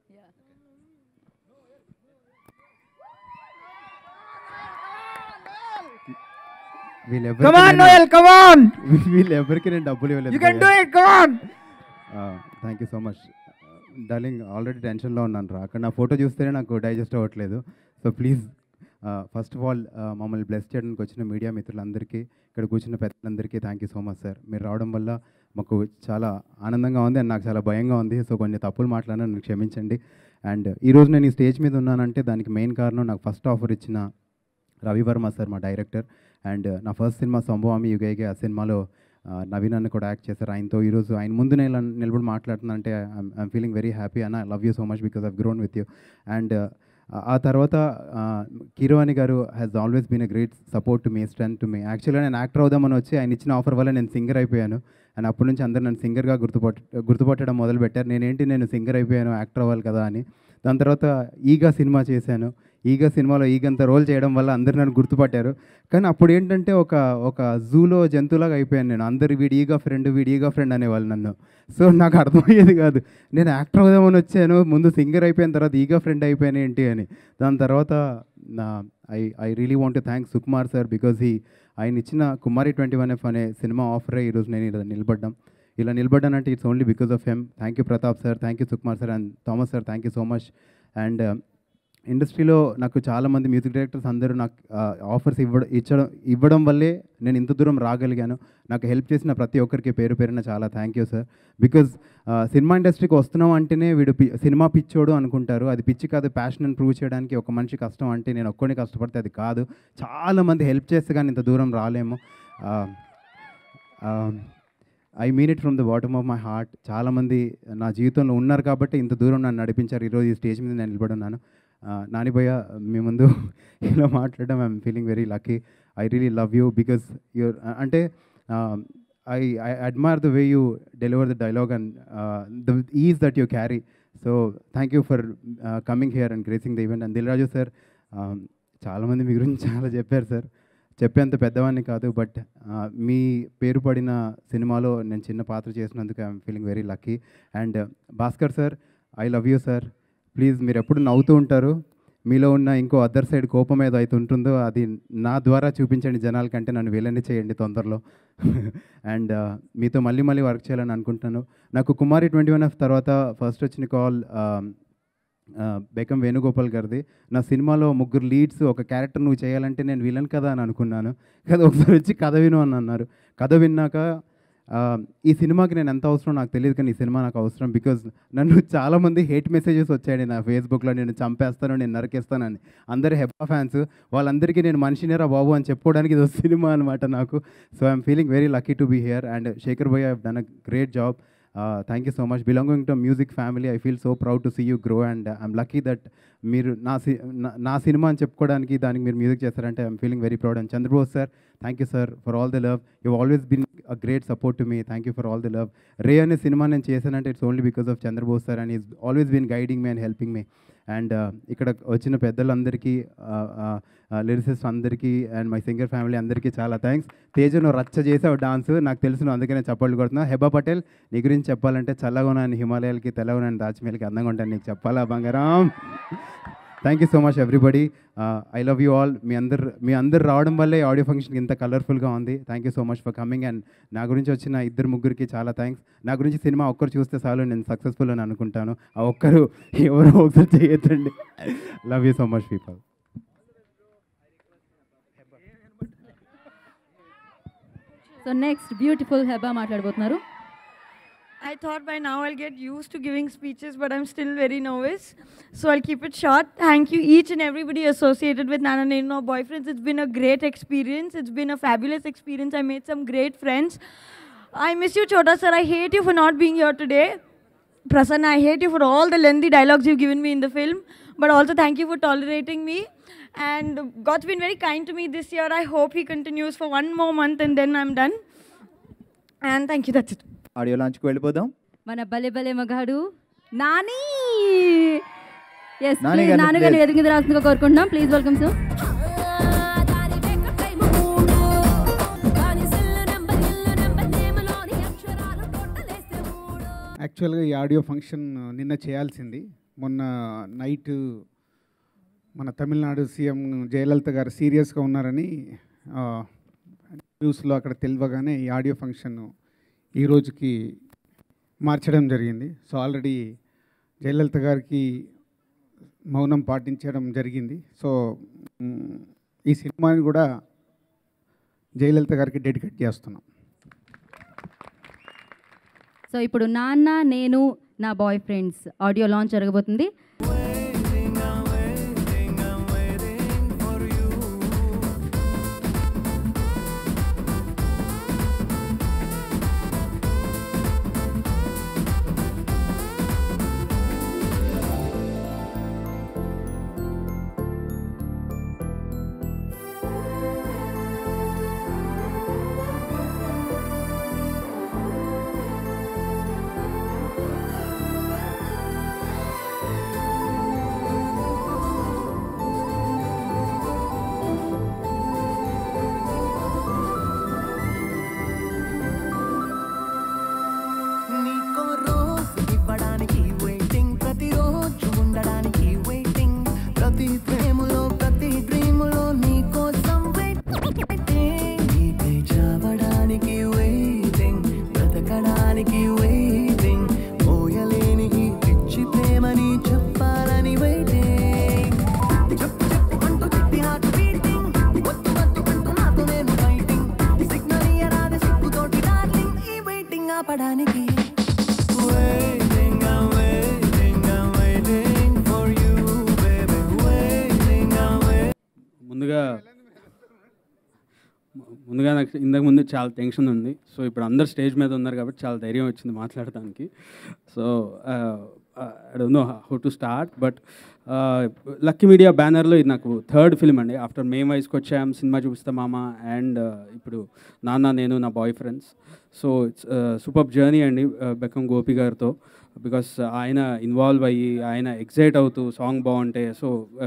వీళ్ళెవ్వరికీ Come on, నేను- Noel, come on! వీళ్ళెవ్వరికి నేను డబ్బులు ఇవ్వలేదు You can do it, come on! Thank you so much darling already టెన్షన్లో ఉన్నాను రా అక్కడ నా ఫోటో చూస్తేనే నాకు డైజెస్ట్ అవ్వట్లేదు so please first of all మమ్మల్ని బ్లెస్ చేయడానికి వచ్చిన మీడియా మిత్రులందరికీ ఇక్కడ కూర్చున్న పెద్దలందరికీ thank you so much sir మీరు రావడం వల్ల మాకు చాలా ఆనందంగా ఉంది అండ్ నాకు చాలా భయంగా ఉంది సో కొన్ని తప్పులు మాట్లాడినా నన్ను క్షమించండి అండ్ ఈరోజు నేను ఈ స్టేజ్ మీద ఉన్నానంటే దానికి మెయిన్ కారణం నాకు ఫస్ట్ ఆఫర్ ఇచ్చిన రవివర్మ సార్ మా డైరెక్టర్ అండ్ నా ఫస్ట్ సినిమా సంభవామి యుగైగే ఆ సినిమాలో ఆ, నవీన్ అన్న కూడా యాక్ట్ చేశారు ఆయనతో ఈరోజు ఆయన ముందు నేను ఇలా నిలబడి మాట్లాడుతున్నానంటే ఐఎమ్ ఫీలింగ్ వెరీ హ్యాపీ అన్న I love you so much because I've grown with you and ఆ తర్వాత Keeravani garu has always been a great support to me strength to me యాక్చువల్గా నేను యాక్టర్ అవుదామని వచ్చి ఆయన ఇచ్చిన ఆఫర్ వల్ల నేను సింగర్ అయిపోయాను అండ్ అప్పటి నుంచి అందరు నన్ను సింగర్గా గుర్తుపట్ట గుర్తుపట్టడం మొదలుపెట్టారు నేనేంటి నేను సింగర్ అయిపోయాను యాక్టర్ అవ్వాలి కదా అని దాని తర్వాత ఈగా సినిమా చేశాను ఈగా సినిమాలో ఈగంత రోల్ చేయడం వల్ల అందరు నన్ను గుర్తుపట్టారు కానీ అప్పుడు ఏంటంటే ఒక ఒక జూలో జంతువులాగా అయిపోయాను నేను అందరు వీడి ఈగా ఫ్రెండ్ వీడి ఈగా ఫ్రెండ్ అనేవాళ్ళు నన్ను సో నాకు అర్థమయ్యేది కాదు నేను యాక్టర్ అవుదామని వచ్చాను ముందు సింగర్ అయిపోయిన తర్వాత ఈగా ఫ్రెండ్ అయిపోయాను ఏంటి అని దాని తర్వాత నా I I really want to thank Sukumar sir because he ఆయన ఇచ్చిన కుమారి ట్వంటీ వన్ ఎఫ్ అనే సినిమా ఆఫరే ఈరోజు నేను ఇలా నిలబడ్డాం ఇలా నిలబడ్డానంటే it's only because of him thank you Pratap sir thank you Sukumar sir and Thomas sir thank you so much and ఇండస్ట్రీలో నాకు చాలామంది మ్యూజిక్ డైరెక్టర్స్ అందరూ నాకు ఆఫర్స్ ఇవ్వడం ఇచ్చడం ఇవ్వడం వల్లే నేను ఇంత దూరం రాగలిగాను నాకు హెల్ప్ చేసిన ప్రతి ఒక్కరికి పేరు పేరున చాలా థ్యాంక్ యూ సార్ బికాజ్ సినిమా ఇండస్ట్రీకి వస్తున్నాం అంటేనే వీడు పి- సినిమా పిచ్చోడు అనుకుంటారు అది పిచ్చి కాదు ప్యాషన్ అని ప్రూవ్ చేయడానికి ఒక మనిషి కష్టం అంటే నేను ఒక్కడిని కష్టపడితే అది కాదు చాలామంది హెల్ప్ చేస్తే కానీ ఇంత దూరం రాలేము I mean it from the bottom of my heart చాలామంది నా జీవితంలో ఉన్నారు కాబట్టి ఇంత దూరం నన్ను నడిపించారు ఈరోజు ఈ స్టేజ్ మీద నేను నిలబడి ఉన్నాను నానిభయ్య మీ ముందు ఇలా మాట్లాడడం I'm feeling very lucky I really love you because your అంటే I I admire the way you deliver the dialogue and the is that you carry so thank you for coming here and gracing the event and Dilraju sir చాలామంది మీ గురించి చాలా చెప్పారు sir చెప్పేంత పెద్దవాడిని కాదు but మీ పేరు పడిన సినిమాలో నేను చిన్న పాత్ర చేసినందుకు I'm feeling very lucky and Bhaskar sir I love you sir please మీరు ఎప్పుడు నవ్వుతూ ఉంటారు మీలో ఉన్న ఇంకో అదర్ సైడ్ కోపం ఏదో అయితే ఉంటుందో అది నా ద్వారా చూపించండి జనాలకంటే నన్ను విలని చేయండి తొందరలో అండ్ మీతో మళ్ళీ మళ్ళీ వర్క్ చేయాలని అనుకుంటున్నాను నాకు కుమారి ట్వంటీ వన్ ఎఫ్ తర్వాత ఫస్ట్ వచ్చిన కాల్ బేకం వేణుగోపాల్ గారిది నా సినిమాలో ముగ్గురు లీడ్స్ ఒక క్యారెక్టర్ నువ్వు చేయాలంటే నేను విలన్ కదా అని అనుకున్నాను కదా ఒకసారి వచ్చి కథ విను అని అన్నారు కథ విన్నాక ఆ, ఈ సినిమాకి నేను ఎంత అవసరం నాకు తెలియదు కానీ ఈ సినిమా నాకు అవసరం బికాజ్ నన్ను చాలామంది హేట్ మెసేజెస్ వచ్చాయండి నా ఫేస్బుక్లో నేను చంపేస్తాను నేను నరికేస్తానని అందరు హెబ్బా ఫ్యాన్స్ వాళ్ళందరికీ నేను మనిషినేరా బాబు అని చెప్పుకోవడానికి ఇది ఒక సినిమా అనమాట నాకు so I'm feeling very lucky to be here and Shekhar భయ్ have done a great job thank you so much belonging to music family I feel so proud to see you grow and I'm lucky that మీరు నా C నా- నా cinema అని చెప్పుకోవడానికి దానికి మీరు music చేస్తారంటే I'm feeling very proud and Chandrabose sir thank you sir for all the love you always been a great support to me thank you for all the love రే అనే సినిమా నేను చేశానంటే it's only because of Chandrabose sir and is always been guiding me and helping me and ఇక్కడ వచ్చిన పెద్దలందరికీ lyricist అందరికీ and my singer family అందరికీ చాలా థ్యాంక్స్ తేజ నువ్వు రచ్చ చేసావు డాన్స్ నాకు తెలుసు నువ్వు అందుకనే చప్పట్లు కొడుతున్నా హెబా పటేల్ నీ గురించి చెప్పాలంటే చల్లగా ఉన్నాను హిమాలయాలకి తెల్లగా ఉన్నాను దాచిమేలకి అందంగా ఉంటాను నీకు చెప్పాలా బంగారం thank you so much everybody I love you all మీ అందరు మీ అందరు రావడం వల్లే ఆడియో ఫంక్షన్ ఇంత కలర్ఫుల్గా ఉంది thank you so much for coming and నా గురించి వచ్చిన ఇద్దరు ముగ్గురికి చాలా థ్యాంక్స్ నా గురించి సినిమా ఒక్కరు చూస్తే చాలు నేను సక్సెస్ఫుల్ అని అనుకుంటాను ఆ ఒక్కరు ఎవరో ఒకసారి చేయొద్దండి love you so much people so next beautiful Heba మాట్లాడబోతున్నారు I thought by now I'll get used to giving speeches, but I'm still very nervous. So I'll keep it short. Thank you, each and everybody associated with Nana Neno Boyfriends. It's been a great experience. It's been a fabulous experience. I made some great friends. I miss you, Chota sir. I hate you for not being here today. Prasanna, I hate you for all the lengthy dialogues you've given me in the film, but also thank you for tolerating me. And God's been very kind to me this year. I hope He continues for one more month and then I'm done. And thank you. That's it. Audio లాంచ్కి వెళ్ళిపోదాం మన బలే బలే మగాడు Nani yes Nani గారిని నాన్నగారిని please. వేదిక మీద రాస్తుందిగా కోరుకుంటున్నాం ప్లీజ్ వెల్కమ్ సార్ యాక్చువల్గా ఈ ఆడియో ఫంక్షన్ నిన్న చేయాల్సింది మొన్న నైట్ మన తమిళనాడు సీఎం జయలలిత గారు సీరియస్గా ఉన్నారని ఆ, న్యూస్లో అక్కడ తెలియగానే ఈ ఆడియో ఫంక్షన్ ఈ రోజుకి మార్చడం జరిగింది సో ఆల్రెడీ జయలలిత గారికి మౌనం పాటించడం జరిగింది సో మ్, ఈ సినిమాని కూడా జయలలిత గారికి డెడికేట్ చేస్తున్నాం సో ఇప్పుడు నాన్న నేను నా బాయ్ ఫ్రెండ్స్ ఆడియో లాంచ్ జరగబోతుంది నీకో రోజు ఇవ్వడానికి వెయిటింగ్ ప్రతిరోజు ఉండడానికి వెయిటింగ్ ప్రతి ప్రేమలో ప్రతి డ్రీములో నీకోసం వెయిటింగ్ నీకై చావడానికి వెయిటింగ్ బ్రతకడానికి వెయిటింగ్ మోయలేని ఈ పిచ్చి ప్రేమని చెప్పాలని వెయిటింగ్ చెప్పు చెప్పు అంటూ చిట్టి హార్ట్ బీటింగ్ వద్దు వద్దు అంటూ నాతో నేను ఫైటింగ్ సిగ్నల్ ఇయ్యరాదే సిగ్గుతోటి డార్లింగ్ ఈ వెయిటింగ్ ఆపడానికి Waiting, I'm waiting, I'm waiting for you, baby. Waiting, I'm waiting. ముందుగా ముందుగా నాకు ఇంతకు ముందు చాలా టెన్షన్ ఉంది సో ఇప్పుడు అందరు స్టేజ్ మీద ఉన్నారు కాబట్టి చాలా ధైర్యం వచ్చింది మాట్లాడటానికి so I don't know how to start but lucky media బ్యానర్లో ఇది నాకు థర్డ్ ఫిల్మ్ అండి ఆఫ్టర్ మేము వయసుకు వచ్చాం సినిమా చూపిస్తా మామ అండ్ ఇప్పుడు నాన్న నేను నా boy friends so it's super journey అండి బెక్కం గోపి గారితో బికాస్ ఆయన ఇన్వాల్వ్ అయ్యి ఆయన ఎక్సైట్ అవుతూ సాంగ్ బాగుంటే so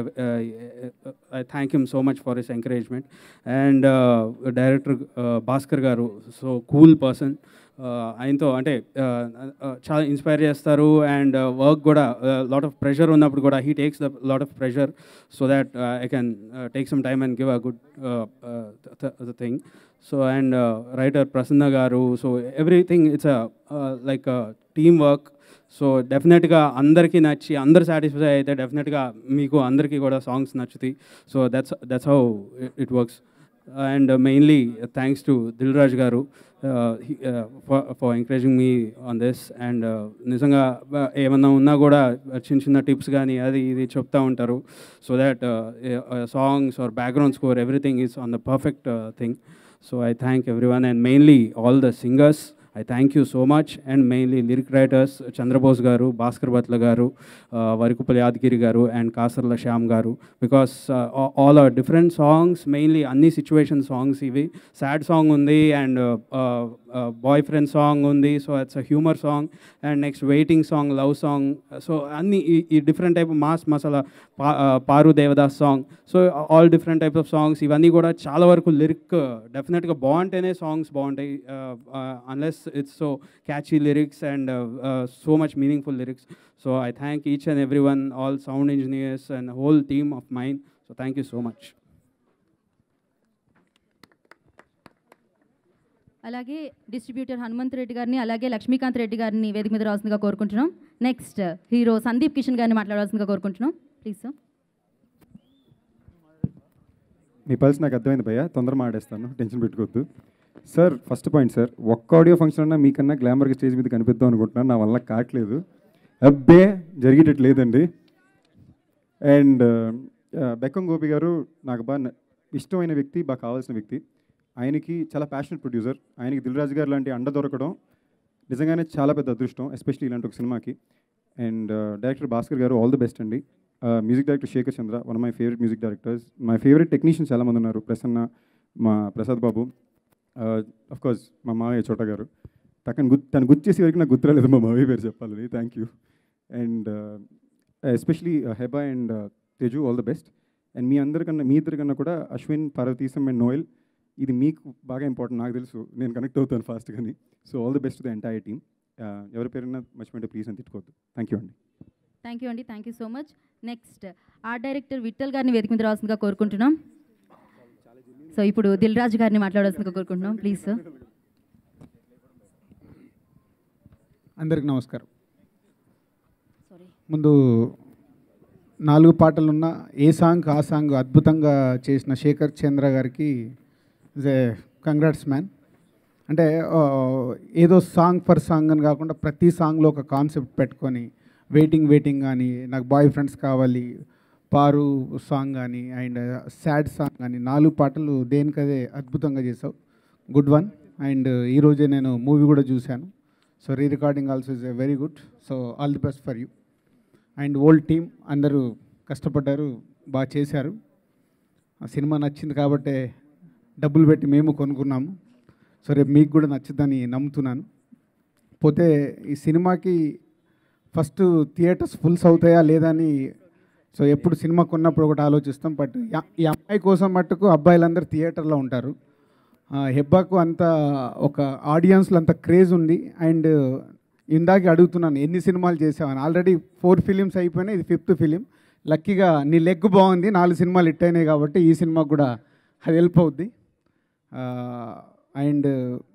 I thank him so much for his encouragement and director Bhaskar garu so cool person ఆయనతో అంటే uh, uh, చాలా ఇన్స్పైర్ చేస్తారు అండ్ వర్క్ కూడా లాట్ ఆఫ్ ప్రెషర్ ఉన్నప్పుడు కూడా he takes the lot of pressure so that I can take some time and give a good thing so and writer Prasanna garu so everything it's like team work so డెఫినెట్గా అందరికీ నచ్చి అందరు satisfy అయితే డెఫినెట్గా మీకు అందరికీ కూడా సాంగ్స్ నచ్చుతాయి so that's that's how it works and mainly thanks to Dil Raj garu for encouraging me on this and నిజంగా uh, ఏమన్నా ఉన్నా కూడా చిన్న చిన్న టిప్స్ కానీ అది ఇది చెప్తా ఉంటారు so that songs are background score everything is on the perfect thing so I thank every one and mainly all the singers I thank you so much and mainly lyric writers Chandrabose garu Bhaskar బత్ల గారు వరకుపల్లి యాదగిరి గారు and Kasarla Shyam garu because all are different songs mainly అన్ని situation songs ఇవి sad song ఉంది and boy friend song ఉంది so it's a humour song and next waiting song love song so అన్ని ఈ- ఈ different type mass masala పా Paaru Devadas song so all different types of songs ఇవన్నీ కూడా చాలా వరకు లిరిక్ డెఫినెట్గా బాగుంటేనే సాంగ్స్ బాగుంటాయి unless it's so catchy lyrics and so much meaningful lyrics so I thank each and every one all sound engineers and whole team of mind so thank you so much అలాగే distributor Hanumanth Reddy గారిని అలాగే లక్ష్మీకాంత్ రెడ్డి గారిని వేదిక మీద రావాల్సిందిగా కోరుకుంటున్నాం next hero Sandeep Kishan గారిని మాట్లాడాల్సిందిగా కోరుకుంటున్నాం ప్లీజ్ సార్ మీ పల్స్ నాకు అర్థమైంది భయ్య తొందర మాడేస్తాను టెన్షన్ పెట్టుకోవద్దు సార్ ఫస్ట్ పాయింట్ సార్ ఒక్క ఆడియో ఫంక్షన్ అన్నా మీకన్నా గ్లామర్గా స్టేజ్ మీద కనిపిద్దాం అనుకుంటున్నాను నా వల్ల కావట్లేదు అబ్బే జరిగేటట్టు లేదండి అండ్ బెక్కం గోపి గారు నాకు బాగా న- ఇష్టమైన వ్యక్తి బాగా కావాల్సిన వ్యక్తి ఆయనకి చాలా ప్యాషనెట్ ప్రొడ్యూసర్ ఆయనకి దిల్ రాజు గారు లాంటి అండ దొరకడం నిజంగానే చాలా పెద్ద అదృష్టం ఎస్పెషల్లీ ఇలాంటి ఒక సినిమాకి and director Bhaskar garu all the best అండి music director Shekhar Chandra one my favourite music directors my favourite technicians చాలామంది ఉన్నారు ప్రసన్న మా ప్రసాద్ బాబు అఫ్ కోర్స్ మా మావయ్య చోట గారు తనకు గుర్తు తను గుర్తు చేసే వరకు నాకు గుర్తురాలేదు మా మావయ్య పేరు చెప్పాలని thank you and especially Heba and Teju all the best and మీ అందరికన్నా మీ ఇద్దరికన్నా కూడా అశ్విన్ పార్వతీశం అండ్ నోయల్ ఇది మీకు బాగా ఇంపార్టెంట్ నాకు తెలుసు నేను కనెక్ట్ అవుతాను ఫాస్ట్ కానీ so all the best the entire team ఎవరి పేరున్నా మర్చిపోయింటే ప్లీజ్ అని తిట్టుకోవద్దు థ్యాంక్ యూ అండి థ్యాంక్ యూ అండి thank you so much next art director Vithal గారిని వేదిక మీద రావాల్సిందిగా కోరుకుంటున్నాం సో ఇప్పుడు దిల్ రాజు గారిని మాట్లాడాల్సిందిగా కోరుకుంటున్నాం ప్లీజ్ సార్ అందరికి నమస్కారం ముందు నాలుగు పాటలున్న ఏ సాంగ్ ఆ సాంగ్ అద్భుతంగా చేసిన శేఖర్ చంద్ర గారికి ఇస్ ఏ కంగ్రాట్స్ మ్యాన్ అంటే ఆ, ఏదో సాంగ్ ఫర్ సాంగ్ అని కాకుండా ప్రతి సాంగ్లో ఒక కాన్సెప్ట్ పెట్టుకొని వెయిటింగ్ వెయిటింగ్ కానీ నాకు బాయ్ ఫ్రెండ్స్ కావాలి పారు సాంగ్ కానీ అండ్ సాడ్ సాంగ్ కానీ నాలుగు పాటలు దేనికదే అద్భుతంగా చేసావు గుడ్ వన్ అండ్ ఈరోజే నేను మూవీ కూడా చూశాను so re recording also is a very good so all the best for you and old team అందరూ కష్టపడ్డారు బాగా చేశారు ఆ సినిమా నచ్చింది కాబట్టే డబ్బులు పెట్టి మేము కొనుక్కున్నాము సో రేపు మీకు కూడా నచ్చుద్దని నమ్ముతున్నాను పోతే ఈ సినిమాకి ఫస్ట్ థియేటర్స్ ఫుల్స్ అవుతాయా లేదా అని సో ఎప్పుడు సినిమా కొన్నప్పుడు ఒకటి ఆలోచిస్తాం బట్ యా- ఈ అమ్మాయి కోసం మట్టుకు అబ్బాయిలందరూ థియేటర్లో ఉంటారు ఆ, హెబ్బాకు అంత ఒక ఆడియన్స్లో అంత క్రేజ్ ఉంది అండ్ ఇందాక అడుగుతున్నాను ఎన్ని సినిమాలు చేసావని ఆల్రెడీ ఫోర్ ఫిలిమ్స్ అయిపోయినాయి ఇది ఫిఫ్త్ ఫిలిం లక్కీగా నీ లెగ్ బాగుంది నాలుగు సినిమాలు హిట్ అయినాయి కాబట్టి ఈ సినిమాకు కూడా అది హెల్ప్ అవుద్ది అండ్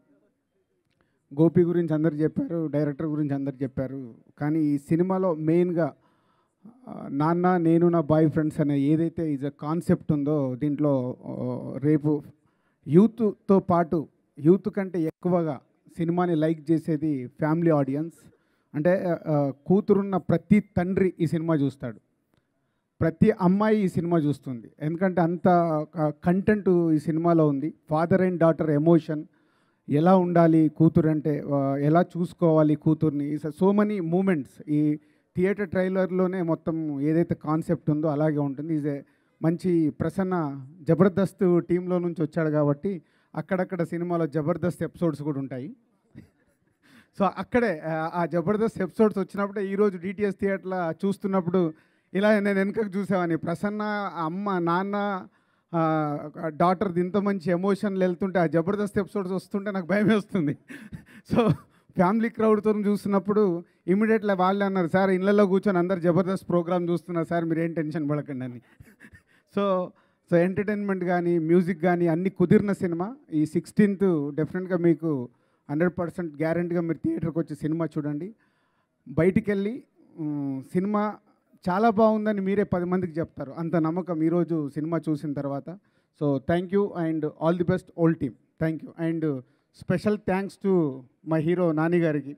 గోపి గురించి అందరు చెప్పారు డైరెక్టర్ గురించి అందరు చెప్పారు కానీ ఈ సినిమాలో మెయిన్గా ఆ, నాన్న నేను నా బాయ్ ఫ్రెండ్స్ అనే ఏదైతే ఈజ్ అ కాన్సెప్ట్ ఉందో దీంట్లో ఆ, రేపు యూత్తో పాటు యూత్ కంటే ఎక్కువగా సినిమాని లైక్ చేసేది ఫ్యామిలీ ఆడియన్స్ అంటే ఆ, కూతురున్న ప్రతి తండ్రి ఈ సినిమా చూస్తాడు ప్రతి అమ్మాయి ఈ సినిమా చూస్తుంది ఎందుకంటే అంత కంటెంట్ ఈ సినిమాలో ఉంది ఫాదర్ అండ్ డాటర్ ఎమోషన్ ఎలా ఉండాలి కూతురు అంటే ఆ, ఎలా చూసుకోవాలి కూతుర్ని సో మెనీ మూమెంట్స్ ఈ థియేటర్ ట్రైలర్లోనే మొత్తం ఏదైతే కాన్సెప్ట్ ఉందో అలాగే ఉంటుంది ఈజ్ ఏ మంచి ప్రసన్న జబర్దస్త్ టీంలో నుంచి వచ్చాడు కాబట్టి అక్కడక్కడ సినిమాలో జబర్దస్త్ ఎపిసోడ్స్ కూడా ఉంటాయి సో అక్కడే ఆ- ఆ జబర్దస్త్ ఎపిసోడ్స్ వచ్చినప్పుడే ఈరోజు డిటిఎస్ థియేటర్లో చూస్తున్నప్పుడు ఇలా నేను వెనుకకు చూసామని ప్రసన్న అమ్మ నాన్న డాటర్ ఇంత మంచి ఎమోషన్లు వెళ్తుంటే ఆ జబర్దస్త్ ఎపిసోడ్స్ వస్తుంటే నాకు భయం వేస్తుంది సో ఫ్యామిలీ క్రౌడ్తో చూస్తున్నప్పుడు ఇమీడియట్లీ వాళ్ళే అన్నారు సార్ ఇళ్ళల్లో కూర్చొని అందరు జబర్దస్త్ ప్రోగ్రామ్ చూస్తున్నారు సార్ మీరు ఏం టెన్షన్ పడకండి అని సో సో ఎంటర్టైన్మెంట్ కానీ మ్యూజిక్ కానీ అన్ని కుదిరిన సినిమా ఈ సిక్స్టీన్త్ డెఫినెట్గా మీకు హండ్రెడ్ పర్సెంట్ గ్యారంటీగా మీరు థియేటర్కి వచ్చి సినిమా చూడండి బయటికి వెళ్ళి ఉమ్, సినిమా చాలా బాగుందని మీరే పది మందికి చెప్తారు అంత నమ్మకం ఈరోజు సినిమా చూసిన తర్వాత so thank you and all the best old team thank you and special thanks to my hero Nani గారికి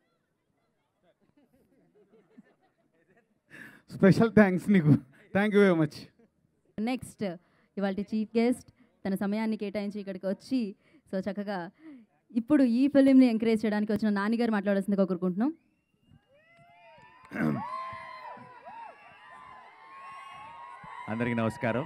స్పెషల్ థ్యాంక్స్ నీకు thank you very much next ఇవాళ చీఫ్ గెస్ట్ తన సమయాన్ని కేటాయించి ఇక్కడికి వచ్చి సో చక్కగా ఇప్పుడు ఈ ఫిలింని ఎంకరేజ్ చేయడానికి వచ్చిన నాన్నగారు మాట్లాడాల్సిందిగా కోరుకుంటున్నాం అందరికీ నమస్కారం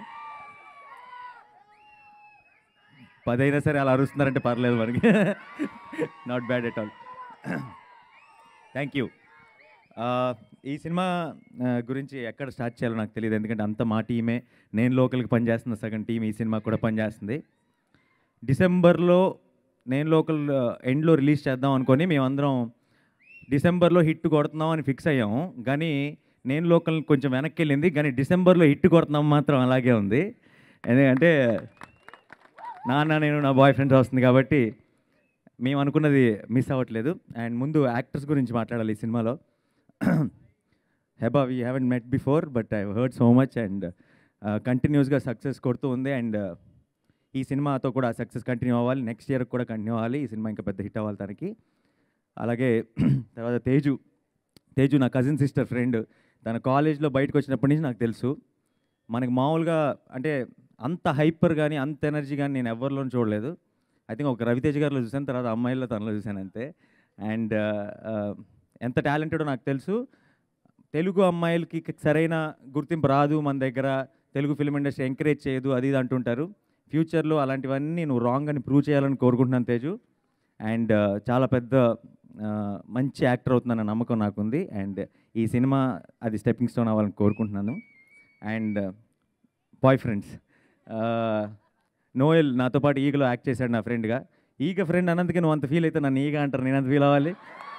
పదైనా సరే అలా అరుస్తున్నారంటే పర్లేదు మనకి not bad at all thank you ఈ సినిమా ఆ, గురించి ఎక్కడ స్టార్ట్ చేయాలో నాకు తెలియదు ఎందుకంటే అంత మా టీమే నేను లోకల్కి పనిచేస్తున్న సగం టీం ఈ సినిమా కూడా పనిచేస్తుంది డిసెంబర్లో నేను లోకల్ ఎండ్లో రిలీజ్ చేద్దాం అనుకొని మేమందరం డిసెంబర్లో హిట్ కొడుతున్నాం అని ఫిక్స్ అయ్యాము కానీ నేను లోకల్ కొంచెం వెనక్కి వెళ్ళింది కానీ డిసెంబర్లో హిట్ కొడుతున్నాం మాత్రం అలాగే ఉంది ఎందుకంటే నాన్న నేను నా బాయ్ ఫ్రెండ్ వస్తుంది కాబట్టి మేము అనుకున్నది మిస్ అవ్వట్లేదు అండ్ ముందు యాక్టర్స్ గురించి మాట్లాడాలి ఈ సినిమాలో Heba we haven't met before but I heard so much and కంటిన్యూస్గా సక్సెస్ కొడుతూ ఉంది అండ్ ఈ సినిమాతో కూడా సక్సెస్ కంటిన్యూ అవ్వాలి నెక్స్ట్ ఇయర్ కూడా కంటిన్యూ అవ్వాలి ఈ సినిమా ఇంకా పెద్ద హిట్ అవ్వాలి తనకి అలాగే తర్వాత తేజు తేజు నా కజిన్ సిస్టర్ ఫ్రెండ్ తన కాలేజ్లో బయటకు వచ్చినప్పటి నుంచి నాకు తెలుసు మనకి మామూలుగా అంటే అంత హైపర్ కానీ అంత ఎనర్జీ కానీ నేను ఎవరిలోనూ చూడలేదు ఐ థింక్ ఒక రవితేజ్ గారిలో చూసాను తర్వాత అమ్మాయిల్లో తనలో చూశాను అంతే అండ్ ఎంత టాలెంటెడో నాకు తెలుసు తెలుగు అమ్మాయిలకి సరైన గుర్తింపు రాదు మన దగ్గర తెలుగు ఫిల్మ్ ఇండస్ట్రీ ఎంకరేజ్ చేయదు అది ఇది అంటుంటారు ఫ్యూచర్లో అలాంటివన్నీ నువ్వు రాంగ్ అని ప్రూవ్ చేయాలని కోరుకుంటున్నాను తేజు అండ్ చాలా పెద్ద ఆ, మంచి యాక్టర్ అవుతుందన్న నమ్మకం నాకుంది అండ్ ఈ సినిమా అది స్టెప్పింగ్ స్టోన్ అవ్వాలని కోరుకుంటున్నాను అండ్ బాయ్ ఫ్రెండ్స్ నోయల్ నాతో పాటు ఈగలో యాక్ట్ చేశాడు నా ఫ్రెండ్గా ఈగ ఫ్రెండ్ అన్నందుకే నువ్వు అంత ఫీల్ అయితే నన్ను ఈగ అంటారు నేను అంత ఫీల్ అవ్వాలి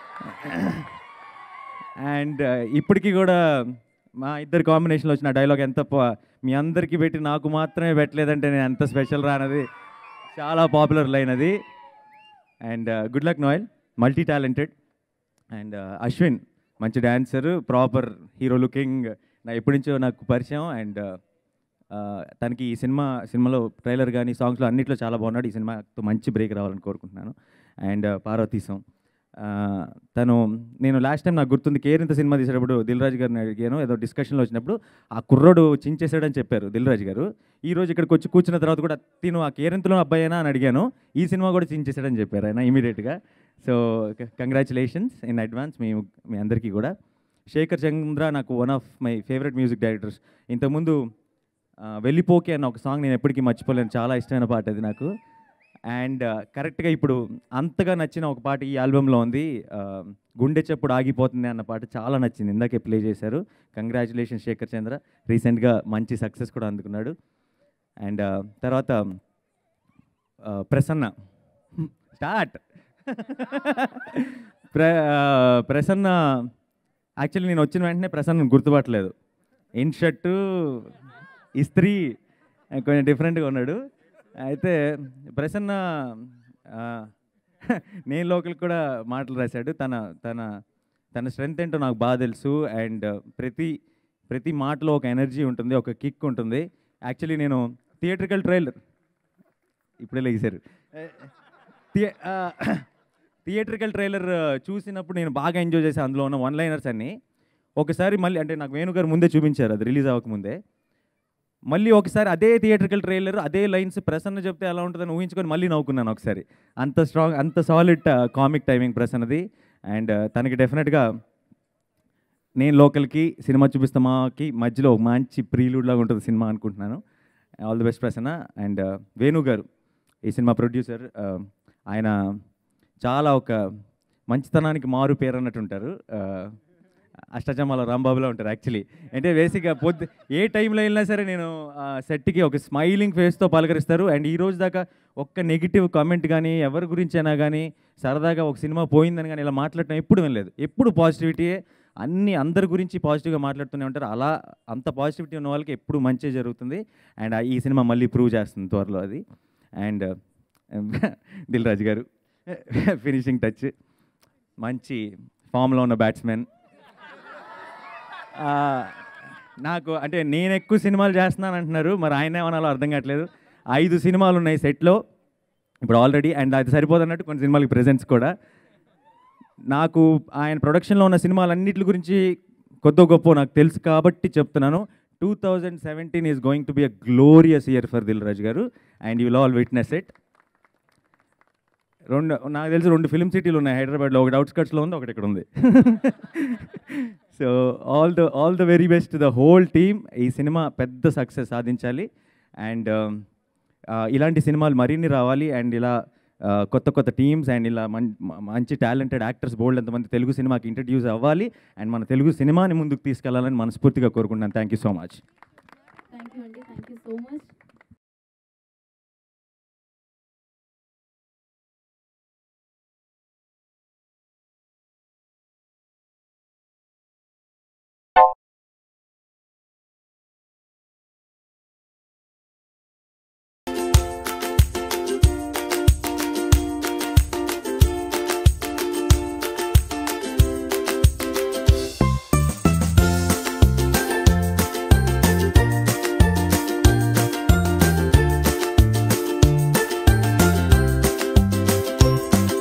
అండ్ ఇప్పటికీ కూడా మా ఇద్దరు కాంబినేషన్లో వచ్చిన డైలాగ్ ఎంత ప- మీ అందరికీ పెట్టి నాకు మాత్రమే పెట్టలేదంటే నేను ఎంత స్పెషల్ రానది చాలా పాపులర్ లైన్ అది and good luck Noel multi talented and Ashwin మంచి డాన్సర్ ప్రాపర్ హీరో లుకింగ్ నా ఎప్పటి నుంచో నాకు పరిచయం అండ్ తనకి ఈ సినిమా సినిమాలో ట్రైలర్ కానీ సాంగ్స్లో అన్నిట్లో చాలా బాగున్నాడు ఈ సినిమాతో మంచి బ్రేక్ రావాలని కోరుకుంటున్నాను అండ్ పార్వతీశం ఆ, తను నేను లాస్ట్ టైం నాకు గుర్తుంది కేరింత సినిమా తీసేటప్పుడు దిల్ రాజు గారిని అడిగాను ఏదో డిస్కషన్లో వచ్చినప్పుడు ఆ కుర్రోడు చించేసాడని చెప్పారు దిల్ రాజు గారు ఈ రోజు ఇక్కడికి వచ్చి కూర్చున్న తర్వాత కూడా తిను ఆ కేరింతలో అబ్బాయినా అని అడిగాను ఈ సినిమా కూడా చించేసాడని చెప్పారు ఆయన ఇమీడియట్గా సో కంగ్రాచులేషన్స్ ఇన్ అడ్వాన్స్ మీ మీ అందరికీ కూడా శేఖర్ చంద్ర నాకు one of my favourite music directors ఇంతకుముందు ఆ, వెళ్ళిపోకే అన్న ఒక సాంగ్ నేను ఎప్పటికీ మర్చిపోలేను చాలా ఇష్టమైన పాట అది నాకు అండ్ కరెక్ట్గా ఇప్పుడు అంతగా నచ్చిన ఒక పాట ఈ ఆల్బంలో ఉంది ఆ, గుండె చప్పుడు ఆగిపోతుంది అన్న పాట చాలా నచ్చింది ఇందాకే ప్లే చేశారు కంగ్రాచులేషన్ శేఖర్ చంద్ర రీసెంట్గా మంచి సక్సెస్ కూడా అందుకున్నాడు అండ్ తర్వాత ఆ, ప్రసన్న స్టార్ట్ ప్ర ఆ, ప్రసన్న యాక్చువల్లీ నేను వచ్చిన వెంటనే ప్రసన్న గుర్తుపట్టలేదు ఇన్ షర్టు ఇస్త్రీ కొంచెం డిఫరెంట్గా ఉన్నాడు అయితే ప్రసన్న ఆ, నేను లోకల్ కూడా మాటలు రాశాడు తన తన తన స్ట్రెంగ్త్ ఏంటో నాకు బాగా తెలుసు అండ్ ప్రతి ప్రతి మాటలో ఒక ఎనర్జీ ఉంటుంది ఒక కిక్ ఉంటుంది యాక్చువల్లీ నేను థియేట్రికల్ ట్రైలర్ ఇప్పుడే లేచారు థియేట్రికల్ ట్రైలర్ చూసినప్పుడు నేను బాగా ఎంజాయ్ చేశాను అందులో ఉన్న వన్ లైనర్స్ అన్ని ఒకసారి మళ్ళీ అంటే నాకు వేణుగారు ముందే చూపించారు అది రిలీజ్ అవ్వకముందే మళ్ళీ ఒకసారి అదే థియేట్రికల్ ట్రైలర్ అదే లైన్స్ ప్రసన్న చెప్తే ఎలా ఉంటుందని ఊహించుకొని మళ్ళీ నవ్వుకున్నాను ఒకసారి అంత స్ట్రాంగ్ అంత సాలిడ్ కామిక్ టైమింగ్ ప్రసన్నది అండ్ తనకి డెఫినెట్గా నేను లోకల్కి సినిమా చూపిస్తామాకి మధ్యలో ఒక మంచి ప్రీలూడ్ లాగా ఉంటుంది సినిమా అనుకుంటున్నాను all the best Prasanna and Venu garu ఈ సినిమా ప్రొడ్యూసర్ ఆయన చాలా ఒక మంచితనానికి మారు పేరు అన్నట్టు ఉంటారు అష్టచమ్మాల రాంబాబులో ఉంటారు యాక్చువల్లీ అంటే బేసిక్గా పొద్దు ఏ టైంలో వెళ్ళినా సరే నేను ఆ సెట్కి ఒక స్మైలింగ్ ఫేస్తో పలకరిస్తారు అండ్ ఈ రోజు దాకా ఒక్క నెగిటివ్ కామెంట్ కానీ ఎవరి గురించి అయినా కానీ సరదాగా ఒక సినిమా పోయిందని కానీ ఇలా మాట్లాడటం ఎప్పుడు వినలేదు ఎప్పుడు పాజిటివిటీయే అన్ని అందరి గురించి పాజిటివ్గా మాట్లాడుతూనే ఉంటారు అలా అంత పాజిటివిటీ ఉన్న వాళ్ళకి ఎప్పుడు మంచి జరుగుతుంది అండ్ ఈ సినిమా మళ్ళీ ప్రూవ్ చేస్తుంది త్వరలో అది అండ్ దిల్ రాజు గారు ఫినిషింగ్ టచ్ మంచి ఫామ్లో ఉన్న బ్యాట్స్మెన్ నాకు అంటే నేను ఎక్కువ సినిమాలు చేస్తున్నాను అంటున్నారు మరి ఆయన ఏమనాలో అర్థం కావట్లేదు ఐదు సినిమాలు ఉన్నాయి సెట్లో ఇప్పుడు ఆల్రెడీ అండ్ అది సరిపోదన్నట్టు కొన్ని సినిమాలకి ప్రెజెంట్స్ కూడా నాకు ఆయన ప్రొడక్షన్లో ఉన్న సినిమాలన్నిటి గురించి కొద్ది గొప్ప నాకు తెలుసు కాబట్టి చెప్తున్నాను two thousand seventeen is going to be a glorious year for Dil Raju garu and you all witness it రెండు నాకు తెలిసి రెండు ఫిల్మ్ సిటీలు ఉన్నాయి హైదరాబాద్లో ఒకటి అవుట్స్కట్స్లో ఉంది ఒకటి ఇక్కడ ఉంది so all the all the very best the whole team ఈ సినిమా పెద్ద సక్సెస్ సాధించాలి అండ్ ఇలాంటి సినిమాలు మరిన్ని రావాలి అండ్ ఇలా ఆ, కొత్త కొత్త టీమ్స్ అండ్ ఇలా మం మంచి టాలెంటెడ్ యాక్టర్స్ బోల్డ్ ఎంతమంది తెలుగు సినిమాకి ఇంట్రడ్యూస్ అవ్వాలి అండ్ మన తెలుగు సినిమాని ముందుకు తీసుకెళ్లాలని మనస్ఫూర్తిగా కోరుకుంటున్నాను thank you so much thank you అండి థ్యాంక్ యూ సో మచ్